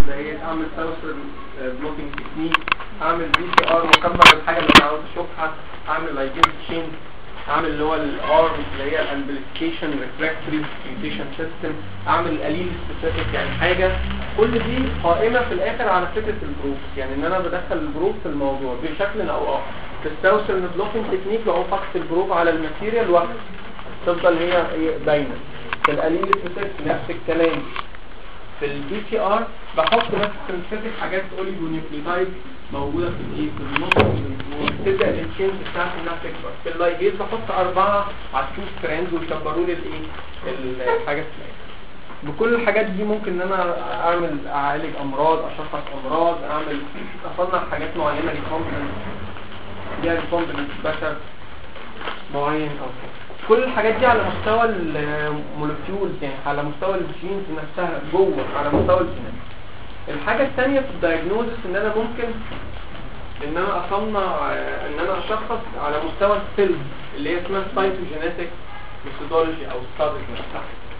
ده هي اعمل سنسور بلوكينج تكنيك اعمل بي سي ار مكمل الحاجه اللي انا عاوز اشوفها اعمل لايجين تشين اعمل اللي هو الار اللي هي الامبليفيكيشن ريفراكتوري ميوتيشن سيستم اعمل القليل سبيسيفيك يعني حاجه كل دي قائمه في الاخر على فكره الجروب يعني ان انا بدخل الجروب في الموضوع بشكل او اخر في السوشيال بلوكينج تكنيك بقوم فاكس الجروب على الماتيريال واحد تفضل هي هي باينه في القليل سبيسيفيك نفس الكلام في البي سي ار بحط نفس السنسيتك حاجات اوليجونيوكليتايد موجوده في الايه في النص وتبدا التشينج بتاعت انها تكبر في اللايجيز بحط اربعه على التو ستراند ويكبروا لي الايه الحاجه الثانيه بكل الحاجات دي ممكن ان انا اعمل اعالج امراض اشخص امراض اعمل اصنع حاجات معينه ريكومبنس ليها ريكومبنس بشر معين او كده كل الحاجات دي على مستوى المولكيولز يعني على مستوى الجينز نفسها جوه على مستوى الجينات الحاجة الثانية في الدايجنوزس ان انا ممكن ان انا اصنع ان انا اشخص على مستوى السيلز اللي هي اسمها سايتوجينيتك ميثودولوجي او ستادي نفسها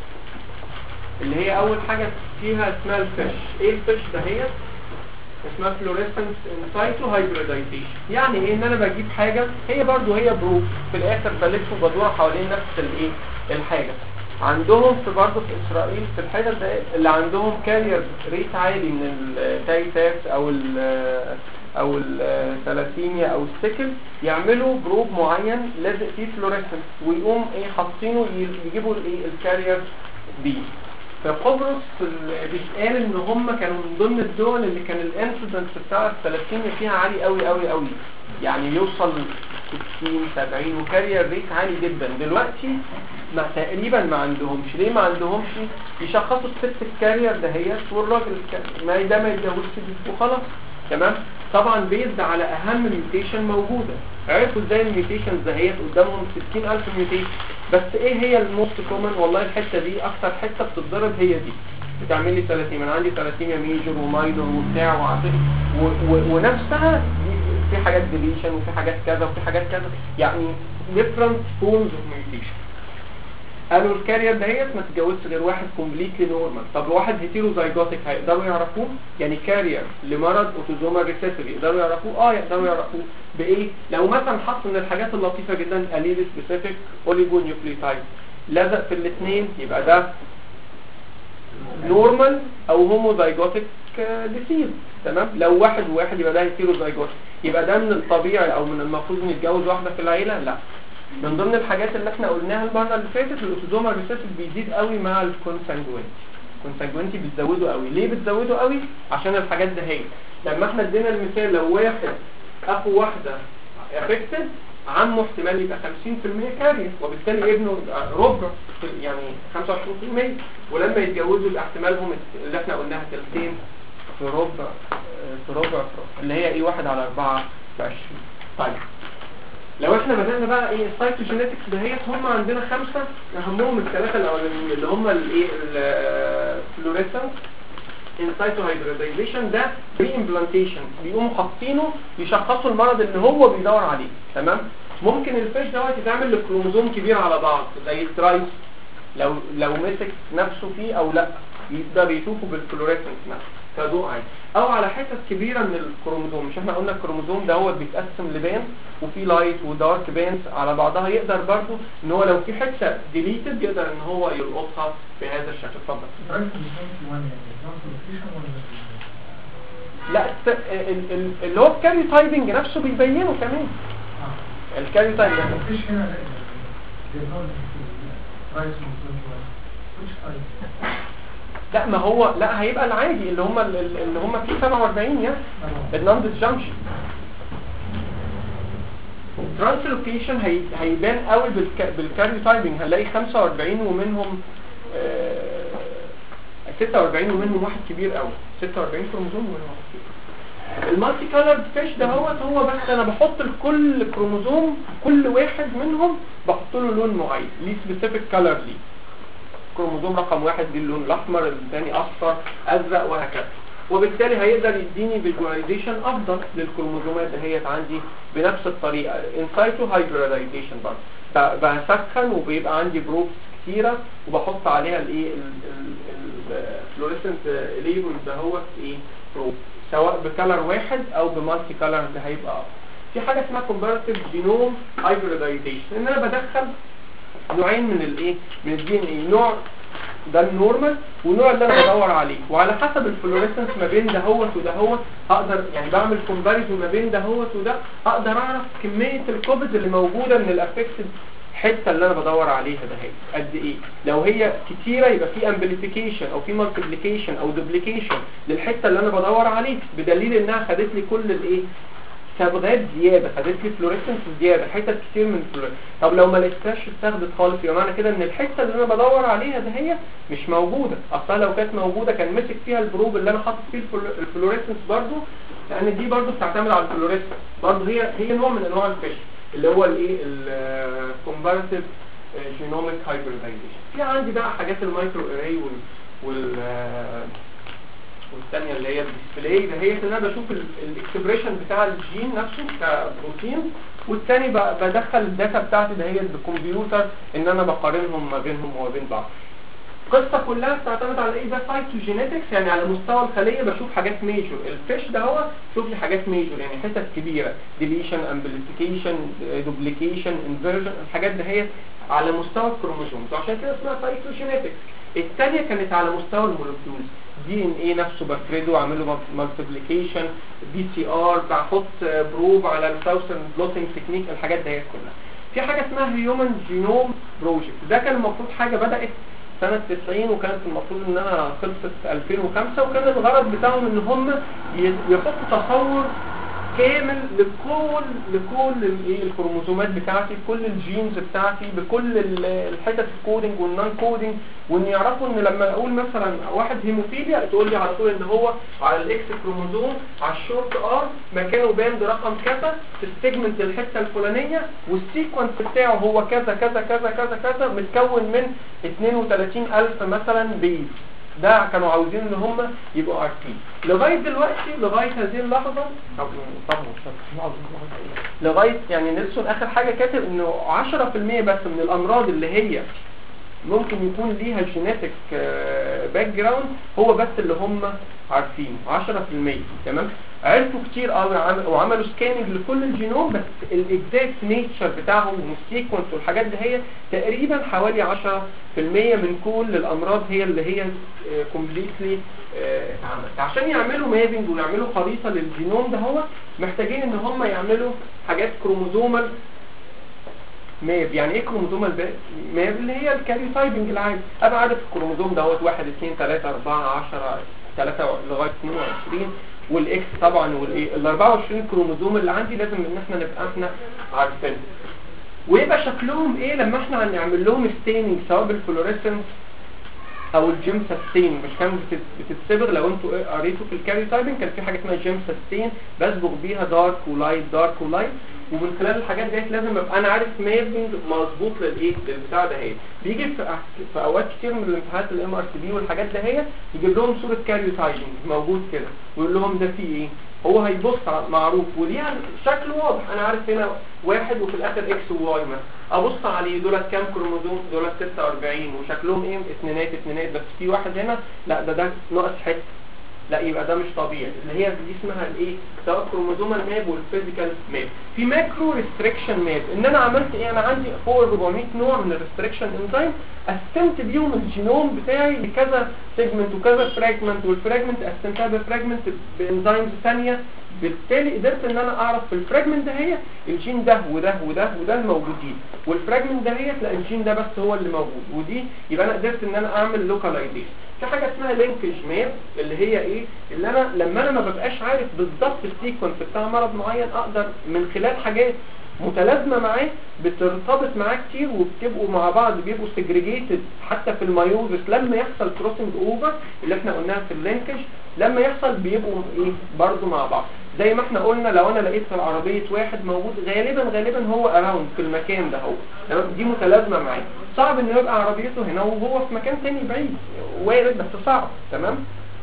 اللي هي اول حاجة فيها اسمها الفيش ايه الفيش ده هي اسمها فلوريسنس انسايتو هايبريدايزيشن يعني ايه ان انا بجيب حاجة هي برضو هي بروف في الاخر بلف وبدور حوالين نفس الايه الحاجة عندهم في برضه في اسرائيل في الحتت ده اللي عندهم كارير ريت عالي من التايتاس او ال او الثلاثيميا او السكل يعملوا جروب معين لازق فيه فلوريسنس ويقوم ايه حاطينه يجيبوا الايه الكارير دي في قبرص بيتقال ان هم كانوا من ضمن الدول اللي كان الانسيدنس بتاع الثلاثيميا فيها عالي قوي قوي قوي يعني يوصل 60 70 وكارير ريت عالي جدا دلوقتي ما تقريبا ما عندهمش ليه ما عندهمش يشخصوا الست الكارير دهيت والراجل ما ده ما يتجوزش وخلاص تمام طبعا بيزد على اهم ميوتيشن موجوده عرفوا ازاي الميوتيشنز دهيت قدامهم 60000 ميوتيشن بس ايه هي الموست كومن والله الحته دي اكتر حته بتتضرب هي دي بتعمل لي ثلاثيم انا عندي ثلاثيميا ميجور وماينور وبتاع وعطيق ونفسها في حاجات ديليشن وفي حاجات كذا وفي حاجات كذا يعني different forms of mutation قالوا الكارير دهيت ما تتجوزش غير واحد كومبليتلي نورمال طب واحد هيتيروزايجوتيك هيقدروا يعرفوه يعني كارير لمرض اوتوزومال ريسيسيف يقدروا يعرفوه اه يقدروا يعرفوه بايه لو مثلا حط من الحاجات اللطيفه جدا قليل سبيسيفيك اوليجو نيوكليوتايد لزق في الاثنين يبقى ده نورمال او هوموزايجوتيك ديسيز تمام لو واحد وواحد يبقى ده هيتيروزايجوتيك يبقى ده من الطبيعي او من المفروض ان يتجوز واحده في العيله لا من ضمن الحاجات اللي احنا قلناها المره اللي فاتت الاوتوزومال ريسيسيف بيزيد قوي مع الكونسانجوينتي الكونسانجوينتي بتزوده قوي ليه بتزوده قوي عشان الحاجات ده هي لما احنا ادينا المثال لو واحد اخو واحده افكتد عمه احتمال يبقى 50% كارير وبالتالي ابنه ربع يعني 25% ولما يتجوزوا يبقى احتمالهم اللي احنا قلناها تلتين في ربع في ربع في ربع اللي هي ايه واحد على أربعة في 20 طيب لو احنا بدأنا بقى ايه السايتوجينيتكس دهيت هم عندنا خمسة اهمهم الثلاثة الاولانيين اللي هم الايه الفلوريسنس انسايتو هايبريدايزيشن ده ري امبلانتيشن بيقوموا حاطينه يشخصوا المرض اللي هو بيدور عليه تمام ممكن الفيش دوت يتعمل لكروموزوم كبير على بعض زي الترايس لو لو مسك نفسه فيه او لا يقدر يشوفه بالفلوريسنس نفسه كضوء عادي او على حتت كبيره من الكروموزوم مش احنا قلنا الكروموزوم ده هو بيتقسم لبان وفي لايت ودارك بانز على بعضها يقدر برضو ان هو لو في حته ديليتد يقدر ان هو يلقطها بهذا الشكل اتفضل لا اللي هو الكاري تايبنج نفسه بيبينه كمان الكاري تايبنج مفيش هنا لا ما هو لا هيبقى العادي اللي هم اللي هم فيه 47 يعني النون ديسجنكشن ترانسلوكيشن هي هيبان قوي بالكاري تايبنج هنلاقي 45 ومنهم آه 46 ومنهم واحد كبير قوي 46 كروموزوم ومنهم واحد كبير المالتي كولر فيش ده هو هو بس انا بحط لكل كروموزوم كل واحد منهم بحط له لون معين ليه سبيسيفيك كولر ليه كروموزوم رقم واحد دي اللون الاحمر الثاني اصفر ازرق وهكذا وبالتالي هيقدر يديني فيجواليزيشن افضل للكروموزومات دهيت عندي بنفس الطريقه انسايتو هايبريدايزيشن برضه بسخن وبيبقى عندي بروف كتيره وبحط عليها الايه الفلوريسنت ليبل ده هو ايه بروب سواء بكلر واحد او بمالتي كلر ده هيبقى أفضل. في حاجه اسمها كومباراتيف جينوم هايبريدايزيشن ان انا بدخل نوعين من الايه من الدي ان ايه نوع ده النورمال والنوع اللي انا بدور عليه وعلى حسب الفلوريسنس ما بين دهوت ودهوت اقدر يعني بعمل كومباريزون ما بين دهوت وده اقدر اعرف كميه الكوبز اللي موجوده من الافكتد الحته اللي انا بدور عليها ده هي قد ايه لو هي كتيره يبقى في امبليفيكيشن او في مالتيبليكيشن او دوبليكيشن للحته اللي انا بدور عليه بدليل انها خدت لي كل الايه صبغات زياده خدت لي فلوريسنس زياده حتت كتير من الفلوريسنس طب لو ما لقيتهاش اتاخدت خالص يبقى معنى كده ان الحته اللي انا بدور عليها ده هي مش موجوده اصلا لو كانت موجوده كان مسك فيها البروب اللي انا حاطط فيه الفلو- الفلوريسنس برضو لان دي برضو بتعتمد على الفلوريسنس برضو هي هي نوع من انواع الفيش اللي هو الايه الكومباراتيف جينوميك هايبريدايزيشن في عندي بقى حاجات المايكرو اري وال وال آه، والثانية اللي هي الديسبلاي ده هي ان انا بشوف الاكسبريشن بتاع الجين نفسه كبروتين والثاني ب- بدخل الداتا بتاعتي ده هي بالكمبيوتر ان انا بقارنهم ما بينهم وما بين بعض القصة كلها بتعتمد على ايه ده سايتوجينيتكس يعني على مستوى الخلية بشوف حاجات ميجور الفيش ده هو شوف لي حاجات ميجور يعني حتت كبيرة ديليشن امبليفيكيشن دوبليكيشن انفيرجن الحاجات ده هي على مستوى الكروموسومز وعشان كده اسمها سايتوجينيتكس الثانية كانت على مستوى المولكيولز دي ان ايه نفسه بفرده اعمله مالتيبليكيشن بي سي ار بحط بروب على الساوثرن بلوتنج تكنيك الحاجات دي كلها في حاجة اسمها هيومن جينوم بروجكت ده كان المفروض حاجة بدأت سنة 90 وكانت المفروض انها خلصت 2005 وكان الغرض بتاعهم ان هم ي- يحطوا تصور كامل لكل لكل الايه الكروموسومات بتاعتي كل الجينز بتاعتي بكل ال- الحتت الكودنج والنون كودنج وان يعرفوا ان لما اقول مثلا واحد هيموفيليا تقول لي على طول ان هو على الاكس كروموسوم على الشورت ار مكانه باند رقم كذا في السيجمنت الحته الفلانيه والسيكونس بتاعه هو كذا كذا كذا كذا كذا متكون من 32000 مثلا بيز ده كانوا عاوزين ان هم يبقوا عارفين لغايه دلوقتي لغايه هذه اللحظه أو طبعا مش عارف. لغايه يعني نيلسون اخر حاجه كاتب انه 10% بس من الامراض اللي هي ممكن يكون ليها جينيتك باك جراوند هو بس اللي هم عارفينه 10% تمام عرفوا كتير قوي عم- وعملوا سكاننج لكل الجينوم بس الاكزاكت نيتشر بتاعهم والسيكونس والحاجات دي هي تقريبا حوالي 10% من كل الامراض هي اللي هي كومبليتلي اتعملت عشان يعملوا مابنج ويعملوا خريطه للجينوم ده هو محتاجين ان هم يعملوا حاجات كروموزومال ماب يعني ايه كروموزوم الب- ماب اللي هي الكاريوتايبنج العادي انا عارف الكروموزوم دوت 1 2 3 4 10 3 لغايه 22 والاكس طبعا والايه ال 24 كروموزوم اللي عندي لازم ان احنا نبقى احنا عارفينهم ويبقى شكلهم ايه لما احنا هنعمل لهم ستيننج سواء بالفلوريسنس او الجيمسا ستين مش كانت بتت- بتتصبغ لو انتوا إيه قريتوا في الكاري تايبنج كان في حاجه اسمها جيمسا ستين بصبغ بيها دارك ولايت دارك ولايت ومن خلال الحاجات ديت لازم ابقى انا عارف مابنج مظبوط للايه للبتاع ده هي بيجي في, أح- في اوقات كتير من الامتحانات الام ار سي بي والحاجات ده هي يجيب لهم صوره كاريو تايبنج موجود كده ويقول لهم ده فيه ايه هو هيبص على- معروف وليها شكل واضح انا عارف هنا واحد وفي الاخر اكس وواي مثلا ابص عليه دولت كام كروموزوم دولت 46 وشكلهم ايه اثنينات اثنينات بس في واحد هنا لا ده ده ناقص حته لا يبقى ده مش طبيعي اللي هي دي اسمها الايه سواء كروموزومال ماب والفيزيكال ماب في ماكرو ريستريكشن ماب ان انا عملت ايه انا عندي فوق 400 نوع من الريستريكشن انزيم قسمت بيهم الجينوم بتاعي لكذا سيجمنت وكذا فراجمنت والفراجمنت قسمتها بفراجمنت بانزيمز ثانيه بالتالي قدرت ان انا اعرف في الفراجمنت ده هي الجين ده وده وده وده الموجودين والفراجمنت ده هي لا الجين ده بس هو اللي موجود ودي يبقى انا قدرت ان انا اعمل لوكاليزيشن في حاجه اسمها لينكج ماب اللي هي ايه اللي انا لما انا ما ببقاش عارف بالظبط السيكونس بتاع مرض معين اقدر من خلال حاجات متلازمه معاه بترتبط معاه كتير وبتبقوا مع بعض بيبقوا سيجريجيتد حتى في الميوزس لما يحصل كروسنج اوفر اللي احنا قلناها في اللينكج لما يحصل بيبقوا ايه برضو مع بعض زي ما احنا قلنا لو انا لقيت في العربية واحد موجود غالبا غالبا هو اراوند في المكان ده هو تمام دي متلازمة معاه صعب انه يبقى عربيته هنا وهو في مكان تاني بعيد وارد بس صعب تمام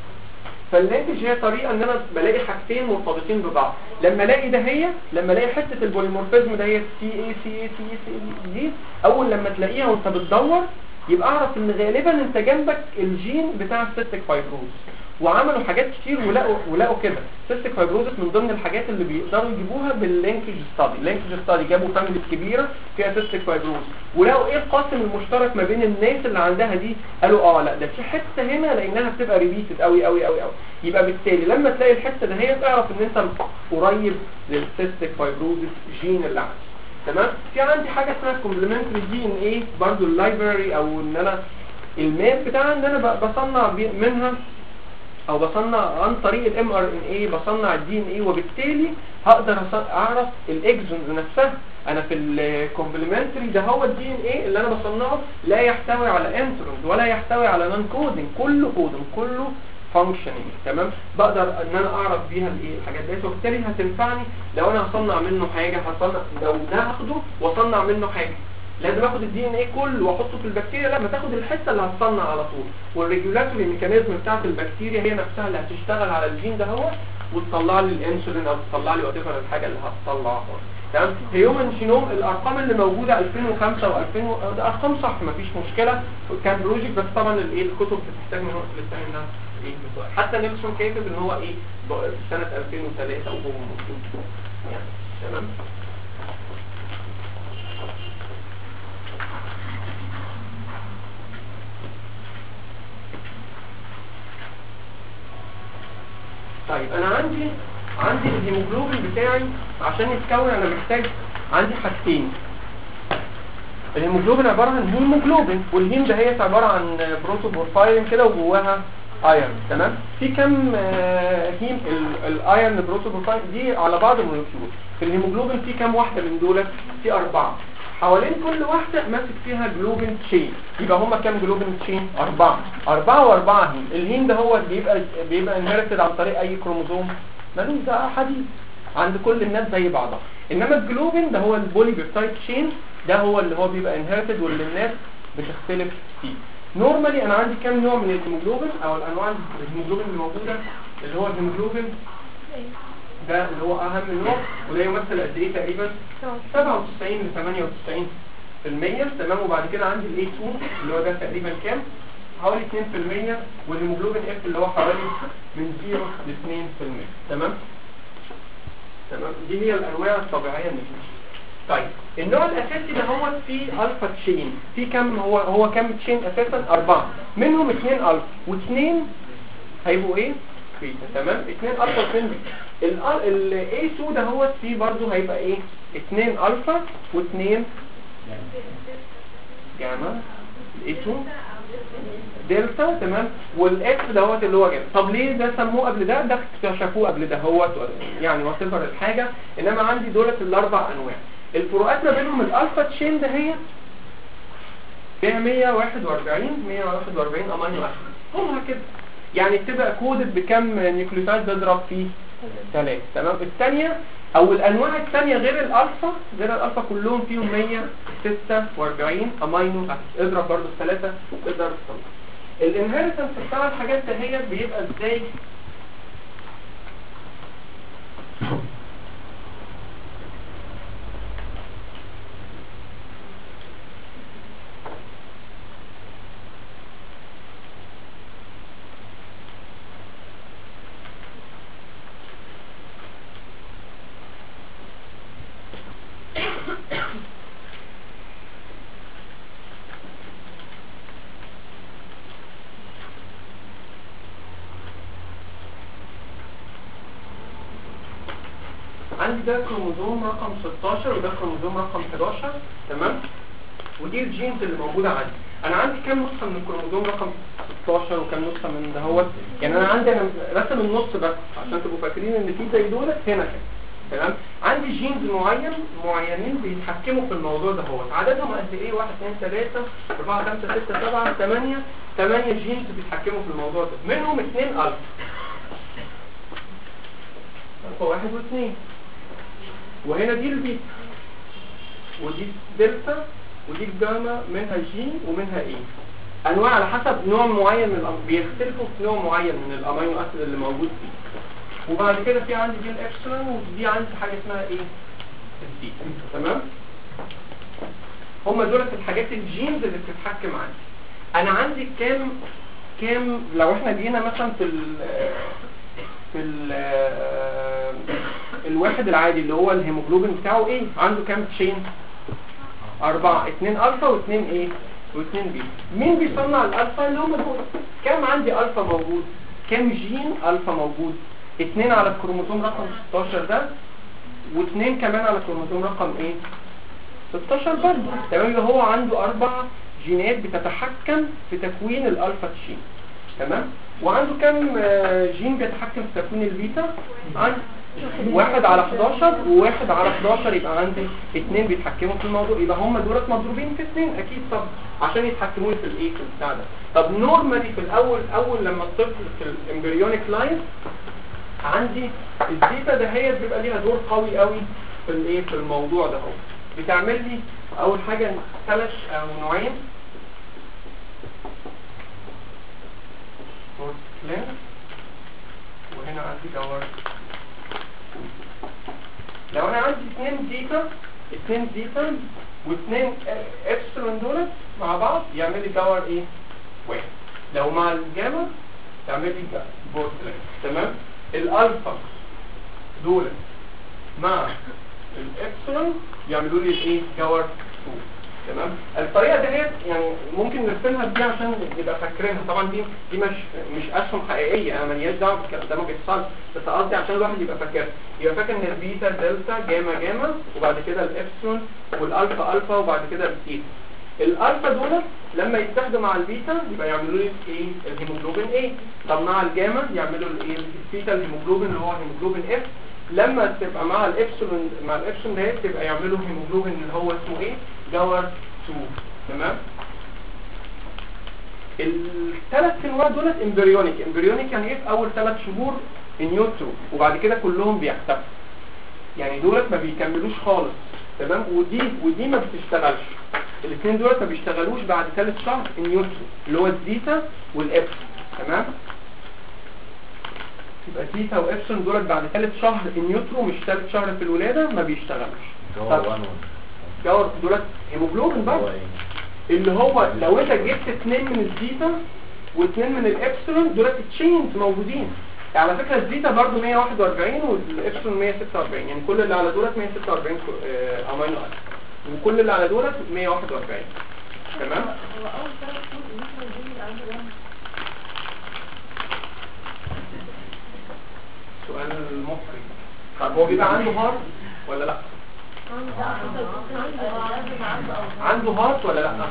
فالناتج هي طريقة ان انا بلاقي حاجتين مرتبطين ببعض لما الاقي ده هي لما الاقي حتة البوليمورفيزم ده هي سي اي سي اي سي اي سي دي اول لما تلاقيها وانت بتدور يبقى اعرف ان غالبا انت جنبك الجين بتاع السيستيك فايبروز وعملوا حاجات كتير ولقوا ولقوا كده سيستيك فايبروزس من ضمن الحاجات اللي بيقدروا يجيبوها باللينكج ستادي اللينكج ستادي جابوا فاميليز كبيره فيها سيستيك فايبروز ولقوا ايه القاسم المشترك ما بين الناس اللي عندها دي قالوا اه لا ده في حته هنا لانها بتبقى ريبيتد قوي قوي قوي قوي يبقى بالتالي لما تلاقي الحته دهيت اعرف ان انت قريب للسيستيك فايبروزس جين اللي عندك تمام في عندي حاجه اسمها كومبلمنتري دي ان ايه برضو اللايبراري او ان انا الماب بتاعها ان انا ب- بصنع بي- منها او بصنع عن طريق الام ار ان اي بصنع الدي ان اي وبالتالي هقدر أص- اعرف الاكزونز نفسها انا في الكومبلمنتري ده هو الدي ان اي اللي انا بصنعه لا يحتوي على انترونز ولا يحتوي على نون كودنج كله كودنج كله فانكشننج تمام بقدر ان انا اعرف بيها الايه الحاجات دي وبالتالي هتنفعني لو انا هصنع منه حاجه هصنع لو ده هاخده واصنع منه حاجه لازم اخد الدي ان ايه كله واحطه في البكتيريا لا ما تاخد الحته اللي هتصنع على طول والريجولاتوري ميكانيزم بتاعت البكتيريا هي نفسها اللي هتشتغل على الجين ده هو وتطلع لي الانسولين او تطلع لي وات الحاجه اللي هتطلعها تمام هيومن جينوم الارقام اللي موجوده 2005 و2000 ده ارقام صح مفيش مشكله كان بروجكت بس طبعا الايه الكتب بتحتاج من وقت للتاني انها ايه حتى نيلسون كاتب ان هو ايه ب- في سنه 2003 وهو موجود يعني تمام طيب انا عندي عندي الهيموجلوبين بتاعي عشان يتكون انا محتاج عندي حاجتين الهيموجلوبين عباره عن هيموجلوبين والهيم ده هي عباره عن بروتوبورفايرين كده وجواها ايرون تمام في كم آه، هيم ال- الايرون بروتوبورفايرين دي على بعض المولكيول في الهيموجلوبين في كم واحده من دول في اربعه حوالين كل واحدة ماسك فيها جلوبين تشين يبقى هما كام جلوبين تشين أربعة أربعة وأربعة هيم الهيم ده هو بيبقى بيبقى انهرتد عن طريق أي كروموزوم ملوش ده حديد عند كل الناس زي بعضها انما الجلوبين ده هو البولي بيبتايد تشين ده هو اللي هو بيبقى انهرتد واللي الناس بتختلف فيه نورمالي انا عندي كام نوع من الهيموجلوبين او الانواع الهيموجلوبين اللي موجوده اللي هو الهيموجلوبين ده اللي هو اهم نوع وده يمثل قد ايه تقريبا 97 ل 98 في المية تمام وبعد كده عندي الاي 2 اللي هو ده تقريبا كام حوالي 2 في المية والهيموجلوبين اف اللي هو حوالي من 0 ل 2 في المية تمام تمام دي هي الانواع الطبيعيه اللي فيه طيب النوع الاساسي ده هو في الفا تشين في كم هو هو كم تشين اساسا اربعه منهم اثنين الفا واثنين هيبقوا ايه بيتا تمام اثنين الفا واثنين بيتا الاي 2 ده هو فيه برضه هيبقى ايه اثنين الفا واثنين جاما الاي 2 دلتا تمام والاكس دوت اللي هو جاما طب ليه ده سموه قبل ده ده اكتشفوه قبل ده هو يعني وات الحاجه انما عندي دولت الاربع انواع الفروقات ما بينهم الالفا تشين ده هي فيها 141 141 امينو اسيد هم كده يعني بتبقى كودد بكم نيوكليوتايد بيضرب فيه ثلاثة تمام الثانية او الانواع الثانية غير الالفا غير الالفا كلهم فيهم 146 امينو اسيد اضرب برضو الثلاثة تقدر تطلع الانهيرتنس بتاع الحاجات دهيت بيبقى ازاي عندي ده كروموزوم رقم 16 وده كروموزوم رقم 11 تمام ودي الجينز اللي موجودة عندي انا عندي كام نسخة من الكروموزوم رقم 16 وكام نسخة من دهوت يعني انا عندي انا رسم النص بس عشان تبقوا فاكرين ان في زي دولت هنا كده تمام عندي جينز معين معينين بيتحكموا في الموضوع ده هو عددهم قد ايه 1 2 3 4 5 6 7 8 8 جينز بيتحكموا في الموضوع ده منهم 2 الفا الفا واحد واثنين وهنا دي البيتا ودي دلتا ودي الجاما منها جي ومنها ايه انواع على حسب نوع معين من الأم... بيختلفوا في نوع معين من الامينو اسيد اللي موجود فيه وبعد كده في عندي دي الابسلون ودي عندي حاجه اسمها ايه الدي تمام هم دولت الحاجات الجينز اللي بتتحكم عندي انا عندي كام كام لو احنا جينا مثلا في ال في ال الواحد العادي اللي هو الهيموجلوبين بتاعه ايه عنده كام تشين أربعة اتنين ألفا واتنين إيه واتنين بيتا مين بيصنع الألفا اللي هم دول كام عندي ألفا موجود كام جين ألفا موجود اتنين على الكروموسوم رقم 16 ده واتنين كمان على الكروموسوم رقم ايه 16 برضه تمام اللي هو عنده أربع جينات بتتحكم في تكوين الألفا تشين تمام وعنده كام آه، جين بيتحكم في تكوين البيتا عندي واحد على 11 وواحد على 11 يبقى عندي اتنين بيتحكموا في الموضوع يبقى هم دولت مضروبين في اتنين اكيد طب عشان يتحكموا لي في الايه في البتاع ده طب نورمالي في الاول اول لما الطفل في الامبريونيك لايف عندي الزيتا ده هي بيبقى ليها دور قوي قوي في الايه في الموضوع ده اهو بتعمل لي اول حاجه ثلاث او نوعين كلام وهنا عندي دور لو انا عندي اثنين زيتا اثنين زيتا واثنين ابسلون دولت مع بعض يعمل لي دور ايه واحد لو مع الجاما تعمل لي بورتلين تمام الالفا دولت مع الابسلون يعملوا لي الايه دور 2 تمام الطريقه ديت يعني ممكن نرسمها دي عشان نبقى فاكرينها طبعا دي دي مش مش اسهم حقيقيه انا مالياش دعوه بالكلام ده ما بيحصلش بس قصدي عشان الواحد يبقى فاكرها يبقى فاكر ان البيتا دلتا جاما جاما وبعد كده الابسلون والالفا الفا وبعد كده الثيتا الالفا دول لما يتحدوا مع البيتا يبقى يعملوا لي ايه الهيموجلوبين ايه طب مع الجاما يعملوا الايه الثيتا الهيموجلوبين اللي هو هيموجلوبين اف لما تبقى مع الابسلون مع الابسلون ديت تبقى يعملوا هيموجلوبين اللي هو اسمه ايه جور 2 تمام الثلاث انواع دولت امبريونيك امبريونيك يعني ايه في اول ثلاث شهور نيوترو وبعد كده كلهم بيختفوا يعني دولت ما بيكملوش خالص تمام ودي ودي ما بتشتغلش الاثنين دولت ما بيشتغلوش بعد ثالث شهر النيوترو اللي هو الزيتا والابسلون تمام يبقى زيتا وابسلون دولت بعد ثالث شهر النيوترو مش ثالث شهر في الولاده ما بيشتغلوش طب جوهر دولت هيموجلوبين بقى اللي هو لو انت جبت اثنين من الزيتا واثنين من الابسلون دولت تشينز موجودين يعني على فكره الزيتا برضو 141 والابسلون 146 يعني كل اللي على دولت 146 آه، امينو اسيد وكل اللي على دولت 141 تمام هو اول ثلاث شهور النسبه دي اللي عنده ده سؤال محرج طب هو بيبقى عنده هارت ولا لا عنده هارت ولا لا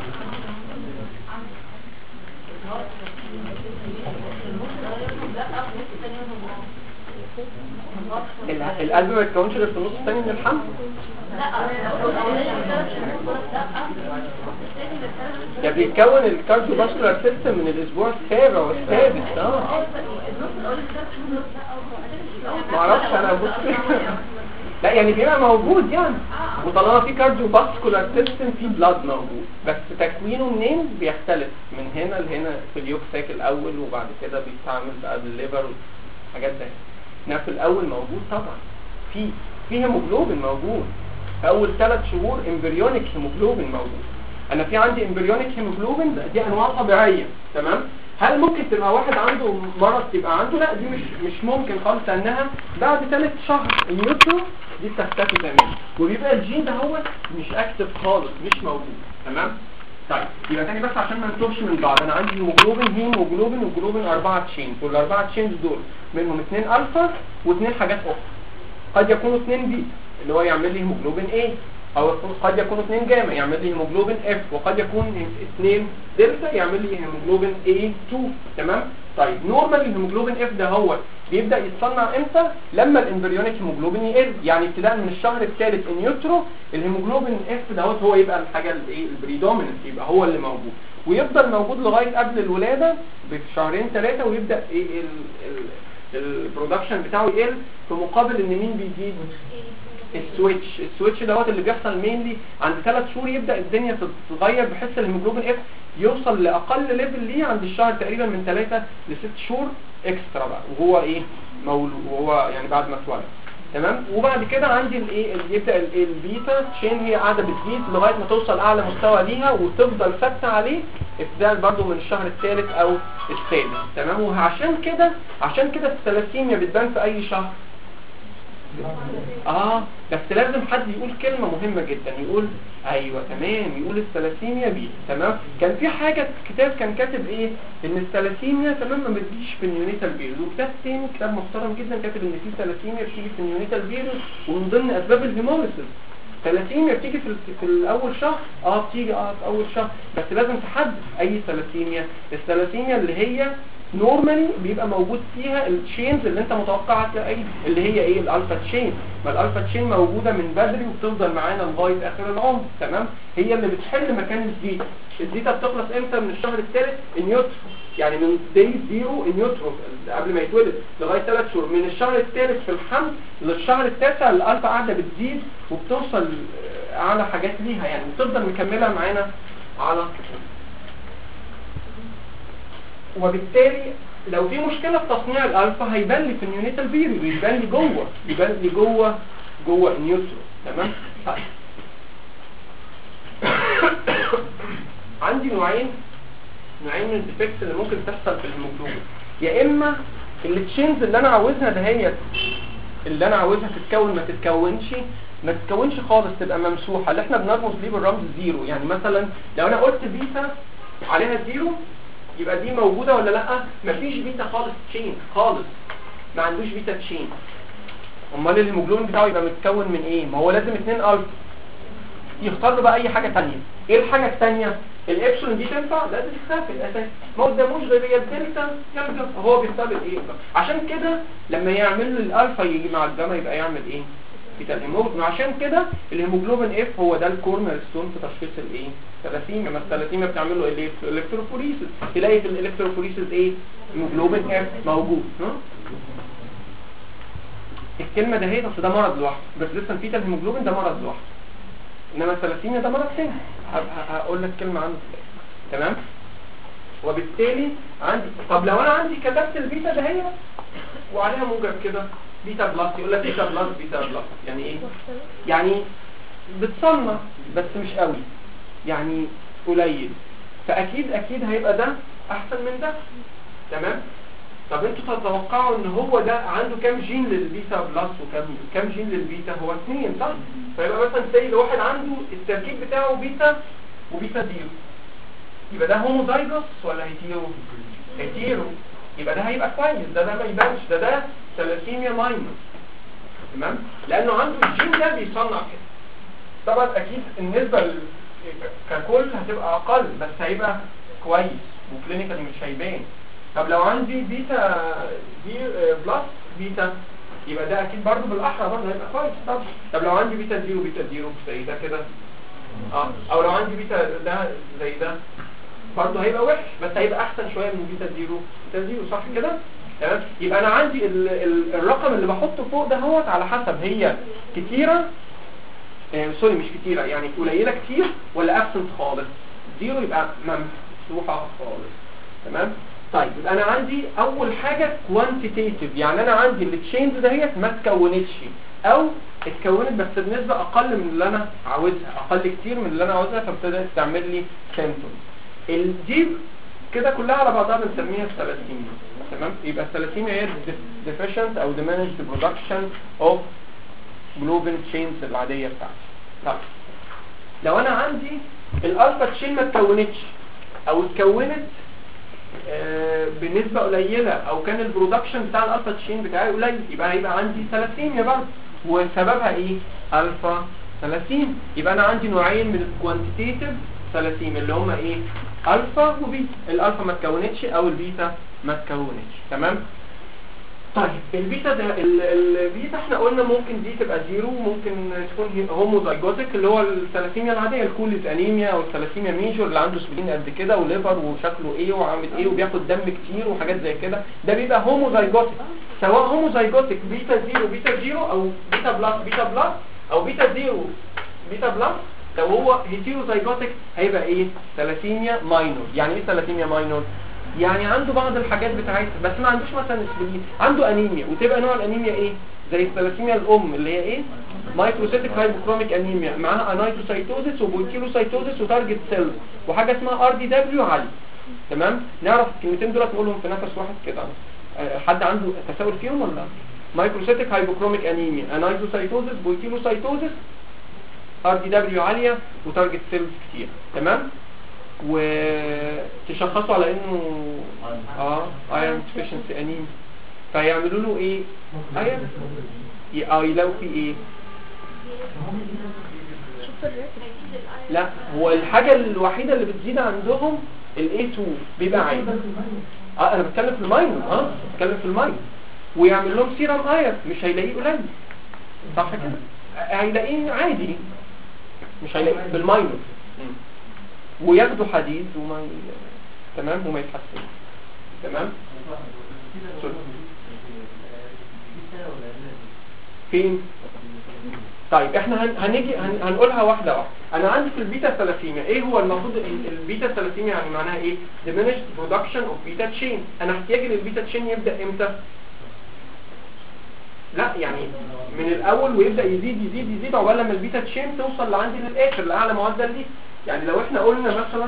ال- القلب ما يتكونش غير في النص الثاني من الحمل ده بيتكون الكارديو فاسكولار سيستم من الاسبوع السابع والسادس اه ما اعرفش انا بص لا يعني بيبقى موجود يعني وطالما في كارديو فاسكولار سيستم في بلاد موجود بس تكوينه منين بيختلف من هنا لهنا في اليوك ساك الاول وبعد كده بيستعمل بقى بالليفر وحاجات زي انما في الاول موجود طبعا في في هيموجلوبين موجود في اول ثلاث شهور امبريونيك هيموجلوبين موجود انا في عندي امبريونيك هيموجلوبين ده- دي انواع طبيعيه تمام هل ممكن تبقى واحد عنده مرض تبقى عنده لا دي مش مش ممكن خالص لانها بعد ثالث شهر النيوترو دي بتختفي تماما وبيبقى الجين ده هو مش اكتف خالص مش موجود تمام طيب يبقى تاني بس عشان ما نتوهش من بعض انا عندي هيموجلوبين هيموجلوبين وجلوبين اربعه تشينز والاربعه تشينز دول منهم اثنين الفا واثنين حاجات اخرى قد يكونوا اثنين بي اللي هو يعمل لي هيموجلوبين ايه او قد يكونوا اثنين جاما يعمل لي هيموجلوبين اف وقد يكون اثنين دلتا يعمل لي هيموجلوبين A2 تمام طيب نورمال الهيموجلوبين اف ده هو بيبدا يتصنع امتى لما الامبريونيك هيموجلوبين يقل يعني ابتداء من الشهر الثالث النيوترو الهيموجلوبين اف دوت هو يبقى الحاجه الايه البريدوميننت يبقى هو اللي موجود ويفضل موجود لغايه قبل الولاده بشهرين ثلاثه ويبدا ايه البرودكشن بتاعه يقل في مقابل ان مين بيزيد السويتش السويتش دوت اللي بيحصل مينلي عند ثلاث شهور يبدا الدنيا تتغير بحيث الهيموجلوبين اف يوصل لاقل ليفل ليه عند الشهر تقريبا من ثلاثة لست شهور اكسترا بقى وهو ايه مولود وهو يعني بعد ما اتولد تمام وبعد كده عندي الايه اللي يبدا ال- البيتا تشين هي قاعده بتزيد لغايه ما توصل اعلى مستوى ليها وتفضل ثابته عليه ابتداء برضو من الشهر الثالث او السادس تمام وعشان كده عشان كده الثلاسيميا بتبان في اي شهر اه بس لازم حد يقول كلمة مهمة جدا يقول ايوه تمام يقول الثلاسيميا بيتا تمام كان في حاجة كتاب كان كاتب ايه ان الثلاسيميا تمام ما بتجيش في النيونيتال بيريود وكتاب تاني كتاب محترم جدا كاتب ان في ثلاسيميا بتيجي في النيونيتال بيريود ومن ضمن اسباب الهيموليسيس ثلاسيميا بتيجي في, ال- في الاول شهر اه بتيجي اه في اول شهر بس لازم تحدد اي ثلاسيميا الثلاسيميا اللي هي نورمالي بيبقى موجود فيها التشينز اللي انت متوقعها تلاقي اللي هي ايه الالفا تشين ما الالفا تشين موجوده من بدري وبتفضل معانا لغايه اخر العمر تمام هي اللي بتحل مكان الزيتا الزيتا بتخلص امتى من الشهر الثالث النيوترو يعني من داي زيرو النيوترو قبل ما يتولد لغايه ثلاث شهور من الشهر الثالث في الحمل للشهر التاسع الالفا قاعده بتزيد وبتوصل آه، اعلى حاجات ليها يعني بتفضل مكمله معانا على وبالتالي لو في مشكلة في تصنيع الالفا هيبان لي في النيونيتال بيريود يبان لي جوه يبان لي جوه جوه النيوترو تمام طيب عندي نوعين نوعين من الديفكتس اللي ممكن تحصل في الهيموجلوبين يا اما التشينز اللي انا عاوزها دهيت اللي انا عاوزها تتكون ما تتكونش ما تتكونش خالص تبقى ممسوحه اللي احنا بنرمز ليه بالرمز زيرو يعني مثلا لو انا قلت بيتا عليها زيرو يبقى دي موجوده ولا لا مفيش بيتا خالص تشين خالص ما عندوش بيتا تشين امال الهيموجلوبين بتاعه يبقى متكون من ايه ما هو لازم اتنين الفا يختار له بقى اي حاجه تانية ايه الحاجه التانية الابسلون دي تنفع لا دي تخاف الاساس ما قداموش غير هي الدلتا يرجع هو بيختار الايه بقى. عشان كده لما يعمل له الالفا يجي مع الجاما يبقى يعمل ايه بيتا الهيموجلوبين عشان كده الهيموجلوبين اف هو ده الكورنر ستون في تشخيص الايه الثلاثيميا ما الثلاثيميا بتعمل له ايه الالكتروفوريسيس تلاقي في الالكتروفوريسيس ايه هيموجلوبين اف موجود ها الكلمه ده هي اصل ده مرض لوحده بس لسه في الهيموجلوبين ده مرض لوحده انما الثلاثيميا ده مرض تاني ه- ه- هقول لك كلمه عنه في الآخر. تمام وبالتالي عندي طب لو انا عندي كتبت البيتا ده هي وعليها موجب كده بيتا بلس يقول لك بيتا بلس بيتا بلس يعني ايه يعني بتصنع بس مش قوي يعني قليل فاكيد اكيد هيبقى ده احسن من ده تمام طب انتوا تتوقعوا ان هو ده عنده كام جين للبيتا بلس وكام كام جين للبيتا هو اثنين صح فيبقى مثلا زي لو واحد عنده التركيب بتاعه بيتا وبيتا زيرو يبقى ده هوموزايجوس ولا هيتيرو هيتيرو يبقى ده هيبقى كويس ده ده ما يبانش ده ده ثلاثيميا ماينس تمام لانه عنده الجين ده بيصنع كده طبعا اكيد النسبه ل- ككل هتبقى اقل بس هيبقى كويس وكلينيكالي مش هيبان طب لو عندي بيتا دي آه، بلس بيتا يبقى ده اكيد برضه بالاحرى برضه هيبقى كويس طب طب لو عندي بيتا زيرو بيتا زيرو زي ده كده اه او لو عندي بيتا ده زي ده برضه هيبقى وحش بس هيبقى احسن شويه من بيتا زيرو بيتا زيرو صح كده تمام يبقى انا عندي ال ال الرقم اللي بحطه فوق ده هوت على حسب هي كتيره آه سوري مش كتيره يعني قليله كتير ولا ابسنت خالص زيرو يبقى ممسوحه خالص تمام طيب يبقى انا عندي اول حاجه كوانتيتيف يعني انا عندي التشينز دهيت ما اتكونتش او اتكونت بس بنسبه اقل من اللي انا عاوزها اقل كتير من اللي انا عاوزها فابتدت تعمل لي سيمبتومز دي كده كلها على بعضها بنسميها الثلاثيميا تمام يبقى الثلاثيميا هي deficient او diminished production of globin chains العاديه بتاعتي طيب لو انا عندي الالفا تشين ما اتكونتش او اتكونت آه، بنسبة قليلة او كان البرودكشن بتاع الالفا تشين بتاعي قليل يبقى هيبقى عندي ثلاثيميا برضه وسببها ايه الفا ثلاثيم يبقى انا عندي نوعين من الكوانتيتيف ثلاثيم اللي هما ايه الفا وبيتا الالفا ما اتكونتش او البيتا ما اتكونتش تمام طيب البيتا ده ال- البيتا احنا قلنا ممكن دي تبقى زيرو ممكن تكون هوموزايجوتيك اللي هو الثلاثيميا العاديه الكوليز انيميا او الثلاثيميا ميجور اللي عنده سبلين قد كده وليفر وشكله ايه وعامل ايه وبياخد دم كتير وحاجات زي كده ده بيبقى هوموزايجوتيك سواء هوموزايجوتيك بيتا زيرو بيتا زيرو او بيتا بلس بيتا بلس او بيتا زيرو بيتا بلس لو هو هيتيروزايجوتيك هيبقى ايه ثلاثيميا ماينور يعني ايه ثلاثيميا ماينور يعني عنده بعض الحاجات بتاعتها بس ما عندوش مثلا اسبرين عنده انيميا وتبقى نوع الانيميا ايه زي الثلاسيميا الام اللي هي ايه مايكروسيتك هايبوكروميك انيميا معاها انايتوسايتوزيس وبولكيلوسايتوزيس وتارجت سيلز وحاجه اسمها ار دي دبليو عالي تمام نعرف الكلمتين دول نقولهم في نفس واحد كده آه، حد عنده تساؤل فيهم ولا مايكروسيتك هايبوكروميك انيميا انايتوسايتوزيس بولكيلوسايتوزيس ار دي دبليو عاليه وتارجت سيلز كتير تمام وتشخصوا على انه اه ايرون ديفيشنسي انيميا فيعملوا له ايه ايرون ي- اه يلاقوا فيه ايه شوف الريت لا هو الحاجة الوحيدة اللي بتزيد عندهم ال A2 بيبقى عالي اه انا بتكلم في الماينر اه بتكلم في الماينر ويعمل لهم سيرم اير مش هيلاقيه قليل صح كده آه، هيلاقيه عادي مش هيلاقيه بالماينر مم. وياخدوا حديد وما ي... تمام وما يتحسن تمام فين طيب احنا هن... هنيجي هن... هنقولها واحده واحده انا عندي في البيتا ثلاثيميا ايه هو المفروض ال- البيتا ثلاثيميا يعني معناها ايه diminished production of beta chain انا احتياجي للبيتا تشين يبدا امتى لا يعني من الاول ويبدا يزيد يزيد يزيد عقبال لما البيتا تشين توصل لعندي للاخر لاعلى معدل دي يعني لو احنا قلنا مثلا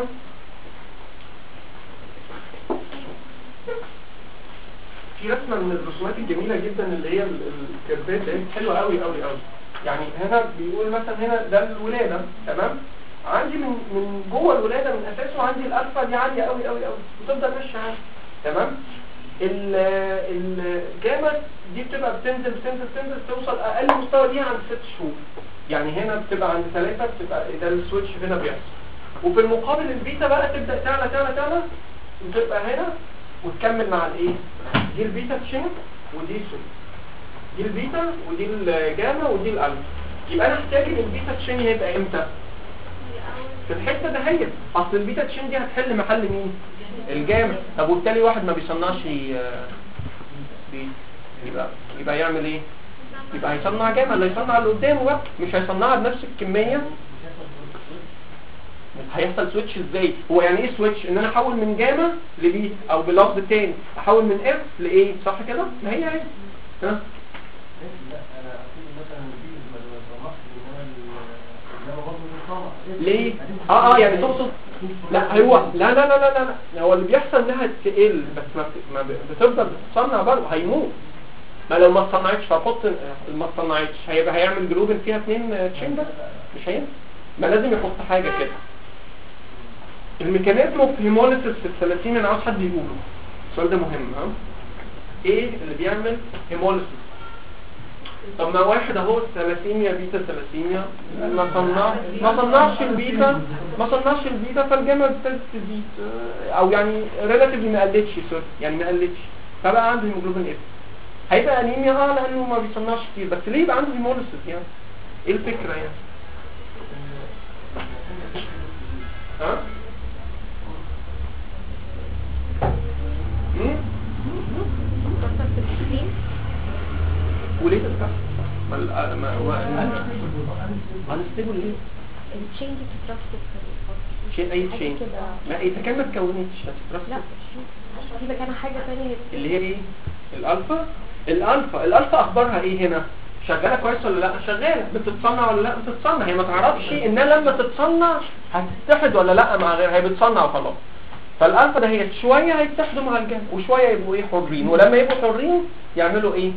في رسمه من الرسومات الجميله جدا اللي هي ال- الكيرفات دي حلوه قوي قوي قوي يعني هنا بيقول مثلا هنا ده الولاده تمام عندي من من جوه الولاده من اساسه عندي الالفا دي عاليه قوي قوي قوي بتفضل ماشيه عادي تمام ال- الجاما دي بتبقى بتنزل بتنزل بتنزل توصل اقل مستوى ليها عند ست شهور يعني هنا بتبقى عند ثلاثة بتبقى ده السويتش هنا بيحصل وفي المقابل البيتا بقى تبدأ تعلى تعلى تعلى وتبقى هنا وتكمل مع الايه دي البيتا تشين ودي سوري دي البيتا ودي الجاما ودي الالفا يبقى انا احتاج البيتا تشين يبقى امتى في الحته ده هي اصل البيتا تشين دي هتحل محل مين الجامع طب وبالتالي واحد ما بيصنعش آه، بي- يبقى يبقى يعمل ايه يبقى هيصنع جامع اللي هيصنع اللي قدامه بقى مش هيصنعها بنفس الكميه هيحصل سويتش ازاي هو يعني ايه سويتش ان انا احول من جاما لبي او بلفظ تاني احول من اف لايه صح كده ما هي هي ها ليه اه اه يعني تقصد لا هو لا لا لا لا لا, لا. هو اللي بيحصل انها تقل بس ما, بت- ما ب- بتفضل بتتصنع برضه هيموت ما لو ما اتصنعتش فحط ما اتصنعتش هيبقى هيعمل جلوبين فيها اثنين تشين بس مش هينفع ما لازم يحط حاجه كده الميكانيزم اوف هيموليسيس في الثلاثين انا عاوز حد يقوله السؤال ده مهم ها ايه اللي بيعمل هيموليسيس طب ما واحد اهو ثلاثيميا بيتا ثلاثيميا ما صنع ما صنعش البيتا ما صنعش البيتا فالجامعة ابتدت تزيد آه، او يعني ريلاتيفلي ما قلتش سوري يعني ما قلتش فبقى عنده هيموجلوبين اف هيبقى انيميا اه لانه ما بيصنعش كتير بس ليه يبقى عنده هيموليسيس يعني ايه الفكرة يعني ها مم؟ كسر في السكرين وليه تتكسر؟ ما ال- ما هو هنستيبل ليه؟ التشين دي بتترسب في الفصل. شيء اي حاجة شيء كده. لا اذا كان ما اتكونتش لا هتترسب في مكانها حاجة تانية اللي هي ايه الالفا الالفا الالفا اخبارها ايه هنا شغاله كويس ولا لا شغاله بتتصنع ولا لا بتتصنع هي ما تعرفش انها لما تتصنع هتتحد ولا لا مع غيرها هي بتصنع وخلاص فالالفا ده هي شويه هيتحدوا مع الجنب وشويه يبقوا ايه حرين ولما يبقوا حرين يعملوا ايه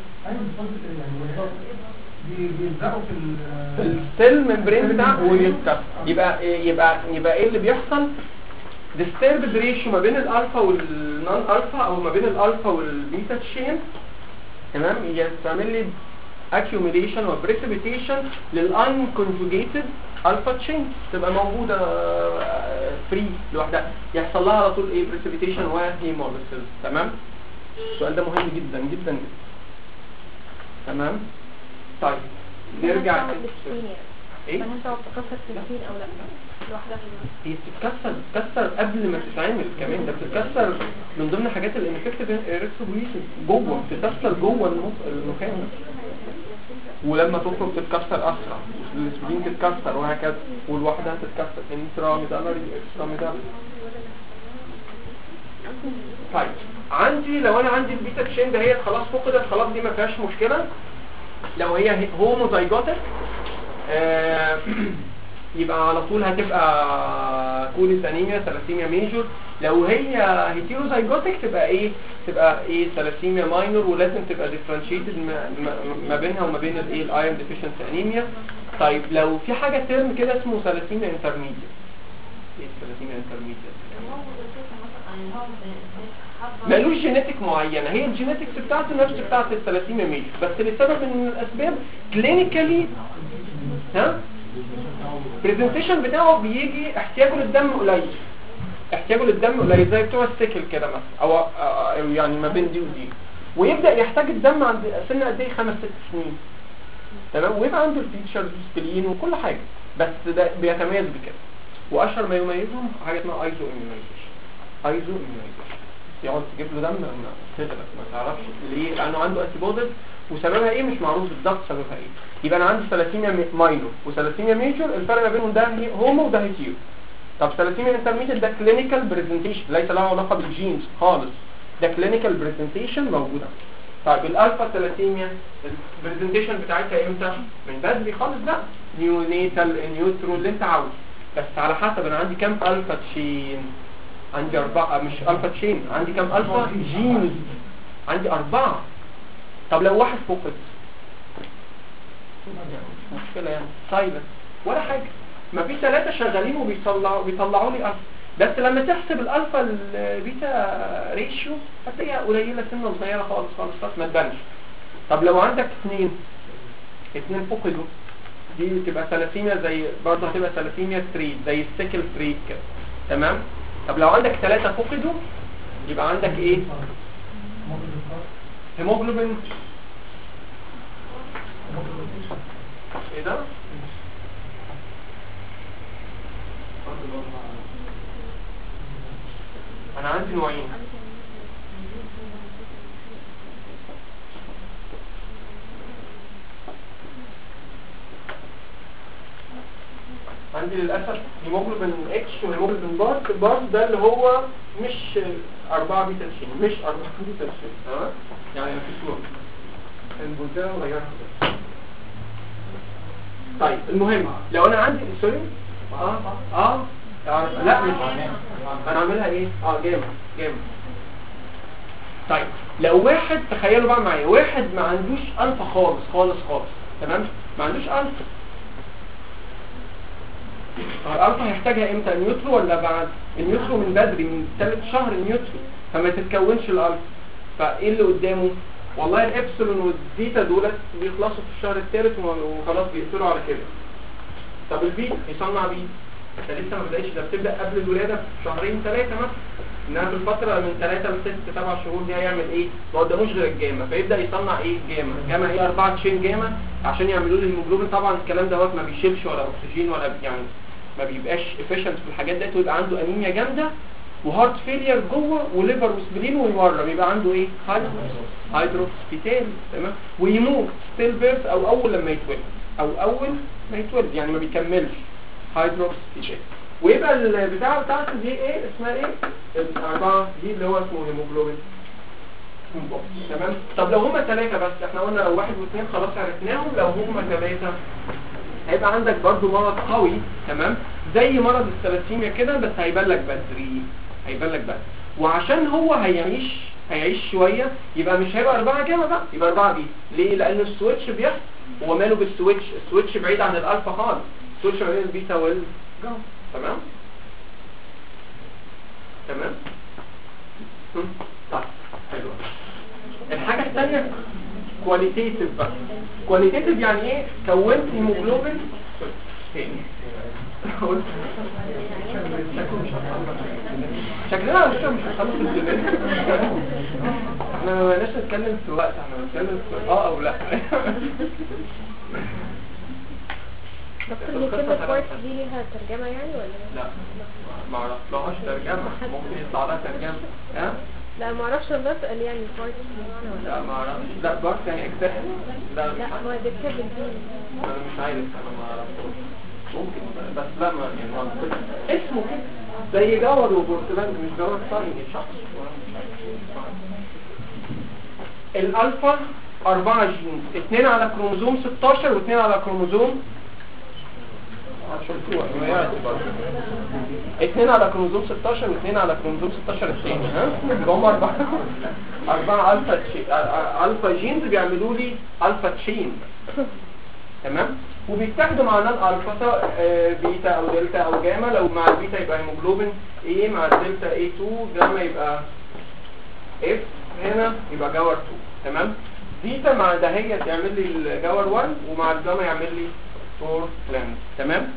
بيلزقوا في في ال- السيل ممبرين بتاعه ويتكسر يبقى يبقى يبقى ايه اللي بيحصل disturbed ratio ما بين الالفا والنون الفا او ما بين الالفا والبيتا تشين تمام يستعمل لي accumulation و precipitation للان conjugated الفا تشين تبقى موجوده فري لوحدها يحصل لها على طول ايه precipitation وهيموليسيس تمام السؤال ده مهم جدا جدا جدا تمام طيب نرجع تعمل تاني. بالسكرين يعني ايه مالهاش دعوة بتكسر في السكرين او لا لوحدها هي بتتكسر بتتكسر قبل ما تتعمل كمان ده بتتكسر من ضمن حاجات الانفكتيف اريثروبوليسيس جوه بتتكسر جوه المخ- النخاع ولما تخرج تتكسر اسرع الاسبرين تتكسر وهكذا والواحده تتكسر انترا ميدالري اكسترا ميدالري طيب عندي لو انا عندي البيتا تشين دهيت خلاص فقدت خلاص دي ما فيهاش مشكله لو هي هوموزايجوتك آه يبقى على طول هتبقى كوليس انيميا ثلاسيميا ميجور لو هي هيتيروزايجوتك تبقى ايه تبقى ايه ثلاسيميا ماينور ولازم تبقى ديفرنشيتد ما, ما- ما بينها وما بين الايه الايرون ديفيشنسي انيميا طيب لو في حاجه ترم كده اسمه ثلاسيميا انترميديت ايه ثلاسيميا انترميديت مالوش جينيتك معينه هي الجينيتكس بتاعته نفس بتاعه الثلاسيميا ميجور بس لسبب من الاسباب كلينيكالي ها البرزنتيشن بتاعه بيجي احتياجه للدم قليل احتياجه للدم قليل زي بتوع السكل كده مثلا او أو يعني ما بين دي ودي ويبدا يحتاج الدم عند سن قد ايه خمس ست سنين تمام ويبقى عنده الفيتشرز والسبلين وكل حاجه بس ده بيتميز بكده واشهر ما يميزهم حاجه اسمها ايزو اميونايزيشن ايزو اميونايزيشن يقعد تجيب له دم ما تغلق ما تعرفش ليه لانه عنده انتي بوديز وسببها ايه مش معروف بالظبط سببها ايه يبقى انا عندي ثلاسيميا مي- ماينور وثلاسيميا ميجور الفرق ما بينهم ده هي- هومو وده هيتيرو طب ثلاسيميا انترميديت ده كلينيكال برزنتيشن ليس له علاقه بالجينز خالص ده كلينيكال برزنتيشن موجوده طيب الالفا ثلاسيميا البرزنتيشن بتاعتها امتى من بدري خالص بقى نيونيتال نيوترو اللي انت عاوزه بس على حسب انا عندي كام الفا تشين عندي أربعة مش ألفا تشين عندي كام ألفا جينز عندي أربعة طب لو واحد فقد مش مشكلة يعني سايلنت ولا حاجة ما في ثلاثة شغالين وبيطلعوا بيطلعوا لي ألفا بس لما تحسب الألفا البيتا ريشيو هتلاقيها قليلة سنة صغيرة خالص خالص خالص ما تبانش طب لو عندك اثنين اثنين فقدوا دي تبقى ثلاثيميا زي برضه هتبقى ثلاثيميا ستريت زي السيكل ستريت كده تمام طب لو عندك ثلاثة فقدوا يبقى عندك ايه هيموجلوبين ايه ده انا عندي نوعين عندي للأسف هيموجلوبين اتش وهيموجلوبين بارت البارت ده اللي هو مش 4 بيتا تشين مش 4 بيتا تشين تمام يعني مفيش نوع البنتها غيرها بس طيب المهم لو انا عندي سوري اه اه آه، لا مش انا اعملها ايه اه جامد جامد طيب لو واحد تخيلوا بقى معايا واحد ما عندوش الفا خالص خالص خالص تمام ما عندوش الفا الالفا هيحتاجها امتى النيوترو ولا بعد النيوترو من بدري من ثالث شهر النيوترو فما تتكونش الالفا فايه اللي قدامه والله الابسلون والزيتا دولت بيخلصوا في الشهر الثالث وخلاص بيقفلوا على كده طب البي يصنع بي ده لسه ما بدأش ده بتبدأ قبل الولادة بشهرين ثلاثة مثلا انها في الفترة من ثلاثة لست سبع شهور دي هيعمل ايه؟ ما قداموش غير الجاما فيبدأ يصنع ايه جاما جاما ايه أربعة تشين جاما عشان يعملوا لي الهيموجلوبين طبعا الكلام دوت ما بيشيلش ولا اكسجين ولا يعني ما بيبقاش efficient في الحاجات ديت ويبقى عنده انيميا جامدة وهارت فيلير جوه وليفر وسبلين ويورم يبقى عنده ايه؟ هيدروكسبيتال تمام ويموت ستيل بيرث او اول لما يتولد او اول ما يتولد يعني ما بيكملش هيدروكسبيتال ويبقى البتاعه بتاعته دي ايه اسمها ايه الاربعه دي اللي هو اسمه هيموجلوبين تمام طب لو هما ثلاثة بس احنا قلنا لو واحد واثنين خلاص عرفناهم لو هما ثلاثة هيبقى عندك برضو مرض قوي تمام زي مرض الثلاسيميا كده بس هيبان لك بدري هيبان لك بدري وعشان هو هيعيش هيعيش شوية يبقى مش هيبقى أربعة جاما بقى يبقى أربعة بي ليه؟ لأن السويتش بيحصل هو ماله بالسويتش السويتش بعيد عن الألفا خالص السويتش ما بين البيتا والجاما تمام تمام هم؟ طيب حلو الحاجة الثانية كواليتيتيف بقى كواليتيتيف يعني ايه كونت هيموجلوبين تاني قلت شكلنا على فكرة مش هنخلص الدنيا احنا ما بقناش نتكلم في وقت احنا بنتكلم في اه او لا دكتور هي كلمة كويس دي ليها ترجمة يعني ولا لا ما اعرفلهاش ترجمة ممكن يطلع لها ترجمة ها لا ما اعرفش انا بسأل يعني كويس معنى ولا لا ما اعرفش لا بارت يعني اكتاف لا مش لا عارف. هو بيكتب الدين انا مش عارف انا ما اعرفش ممكن بس لا ما يعني ما اسمه كده زي جواد وبرتقال مش جواد ثاني شخص الالفا أربعة جينز اتنين على كروموزوم 16 واتنين على كروموزوم شفتوها روايات برضه. اتنين على كروموزوم 16 واثنين على كروموزوم 16 الثاني ها يبقى هم اربعه اربعه الفا تشي... آ- آ- الفا جينز بيعملوا لي الفا تشين تمام وبيتحدوا مع نان الفا سواء آه، بيتا او دلتا او جاما لو مع البيتا يبقى هيموجلوبين A مع الدلتا A2 جاما يبقى F هنا يبقى جاور 2 تمام بيتا مع دهية يعمل لي الجاور 1 ومع الجاما يعمل لي 4 لاند تمام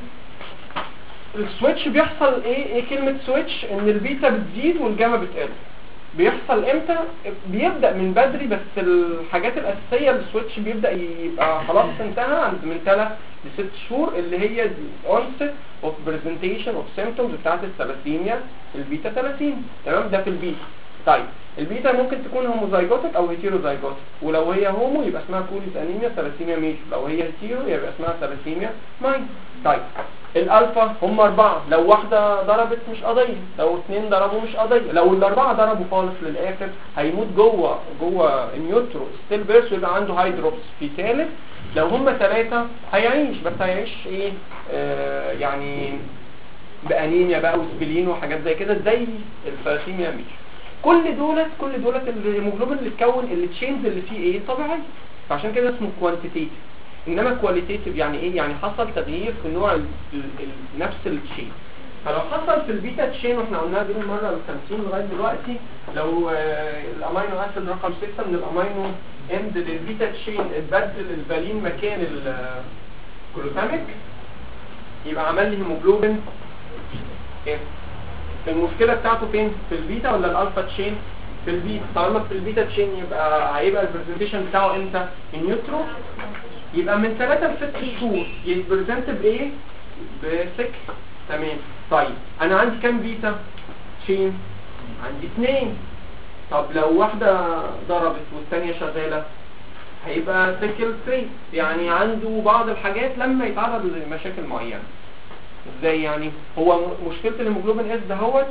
السويتش بيحصل ايه ايه كلمة سويتش ان البيتا بتزيد والجاما بتقل بيحصل امتى بيبدأ من بدري بس الحاجات الاساسية السويتش بيبدأ يبقى خلاص انتهى عند من 3 ل 6 شهور اللي هي onset of presentation of symptoms بتاعت الثلاسيميا البيتا 30 تمام ده في البيتا طيب البيتا ممكن تكون هوموزايجوتك او هيتيروزايجوتك ولو هي هومو يبقى اسمها كوليس انيميا ثلاسيميا ميجر لو هي هيتيرو يبقى اسمها ثلاسيميا ماينر طيب الالفا هم اربعة لو واحدة ضربت مش قضية لو اتنين ضربوا مش قضية لو الاربعة ضربوا خالص للاخر هيموت جوه جوه النيوترو ستيل بيرس ويبقى عنده هايدروبس في ثالث لو هم ثلاثة هيعيش بس هيعيش ايه آه يعني بانيميا بقى وسبلين وحاجات زي كده زي الثلاسيميا ميجر كل دولت كل دولت الهيموجلوبين اللي اتكون اللي تشينز اللي فيه ايه طبيعي فعشان كده اسمه كوانتيتيف انما كواليتيتيف يعني ايه يعني حصل تغيير في نوع ال ال ال نفس التشين فلو حصل في البيتا تشين واحنا قلناها دي المره ال 50 لغايه دلوقتي لو آه، الامينو اسيد رقم 6 من الامينو اند للبيتا تشين اتبدل الفالين مكان الجلوتاميك يبقى عمل لي هيموجلوبين اف المشكلة بتاعته فين؟ في البيتا ولا الالفا تشين؟ في البيتا طالما في البيتا تشين يبقى هيبقى البرزنتيشن بتاعه امتى؟ النيوترو يبقى من 3 ل 6 شهور يتبرزنت بايه؟ بسك تمام طيب انا عندي كام بيتا تشين؟ عندي اثنين طب لو واحدة ضربت والثانية شغالة هيبقى سيكل 3 يعني عنده بعض الحاجات لما يتعرض لمشاكل معينة ازاي يعني هو م- مشكله الهيموجلوبين اس دهوت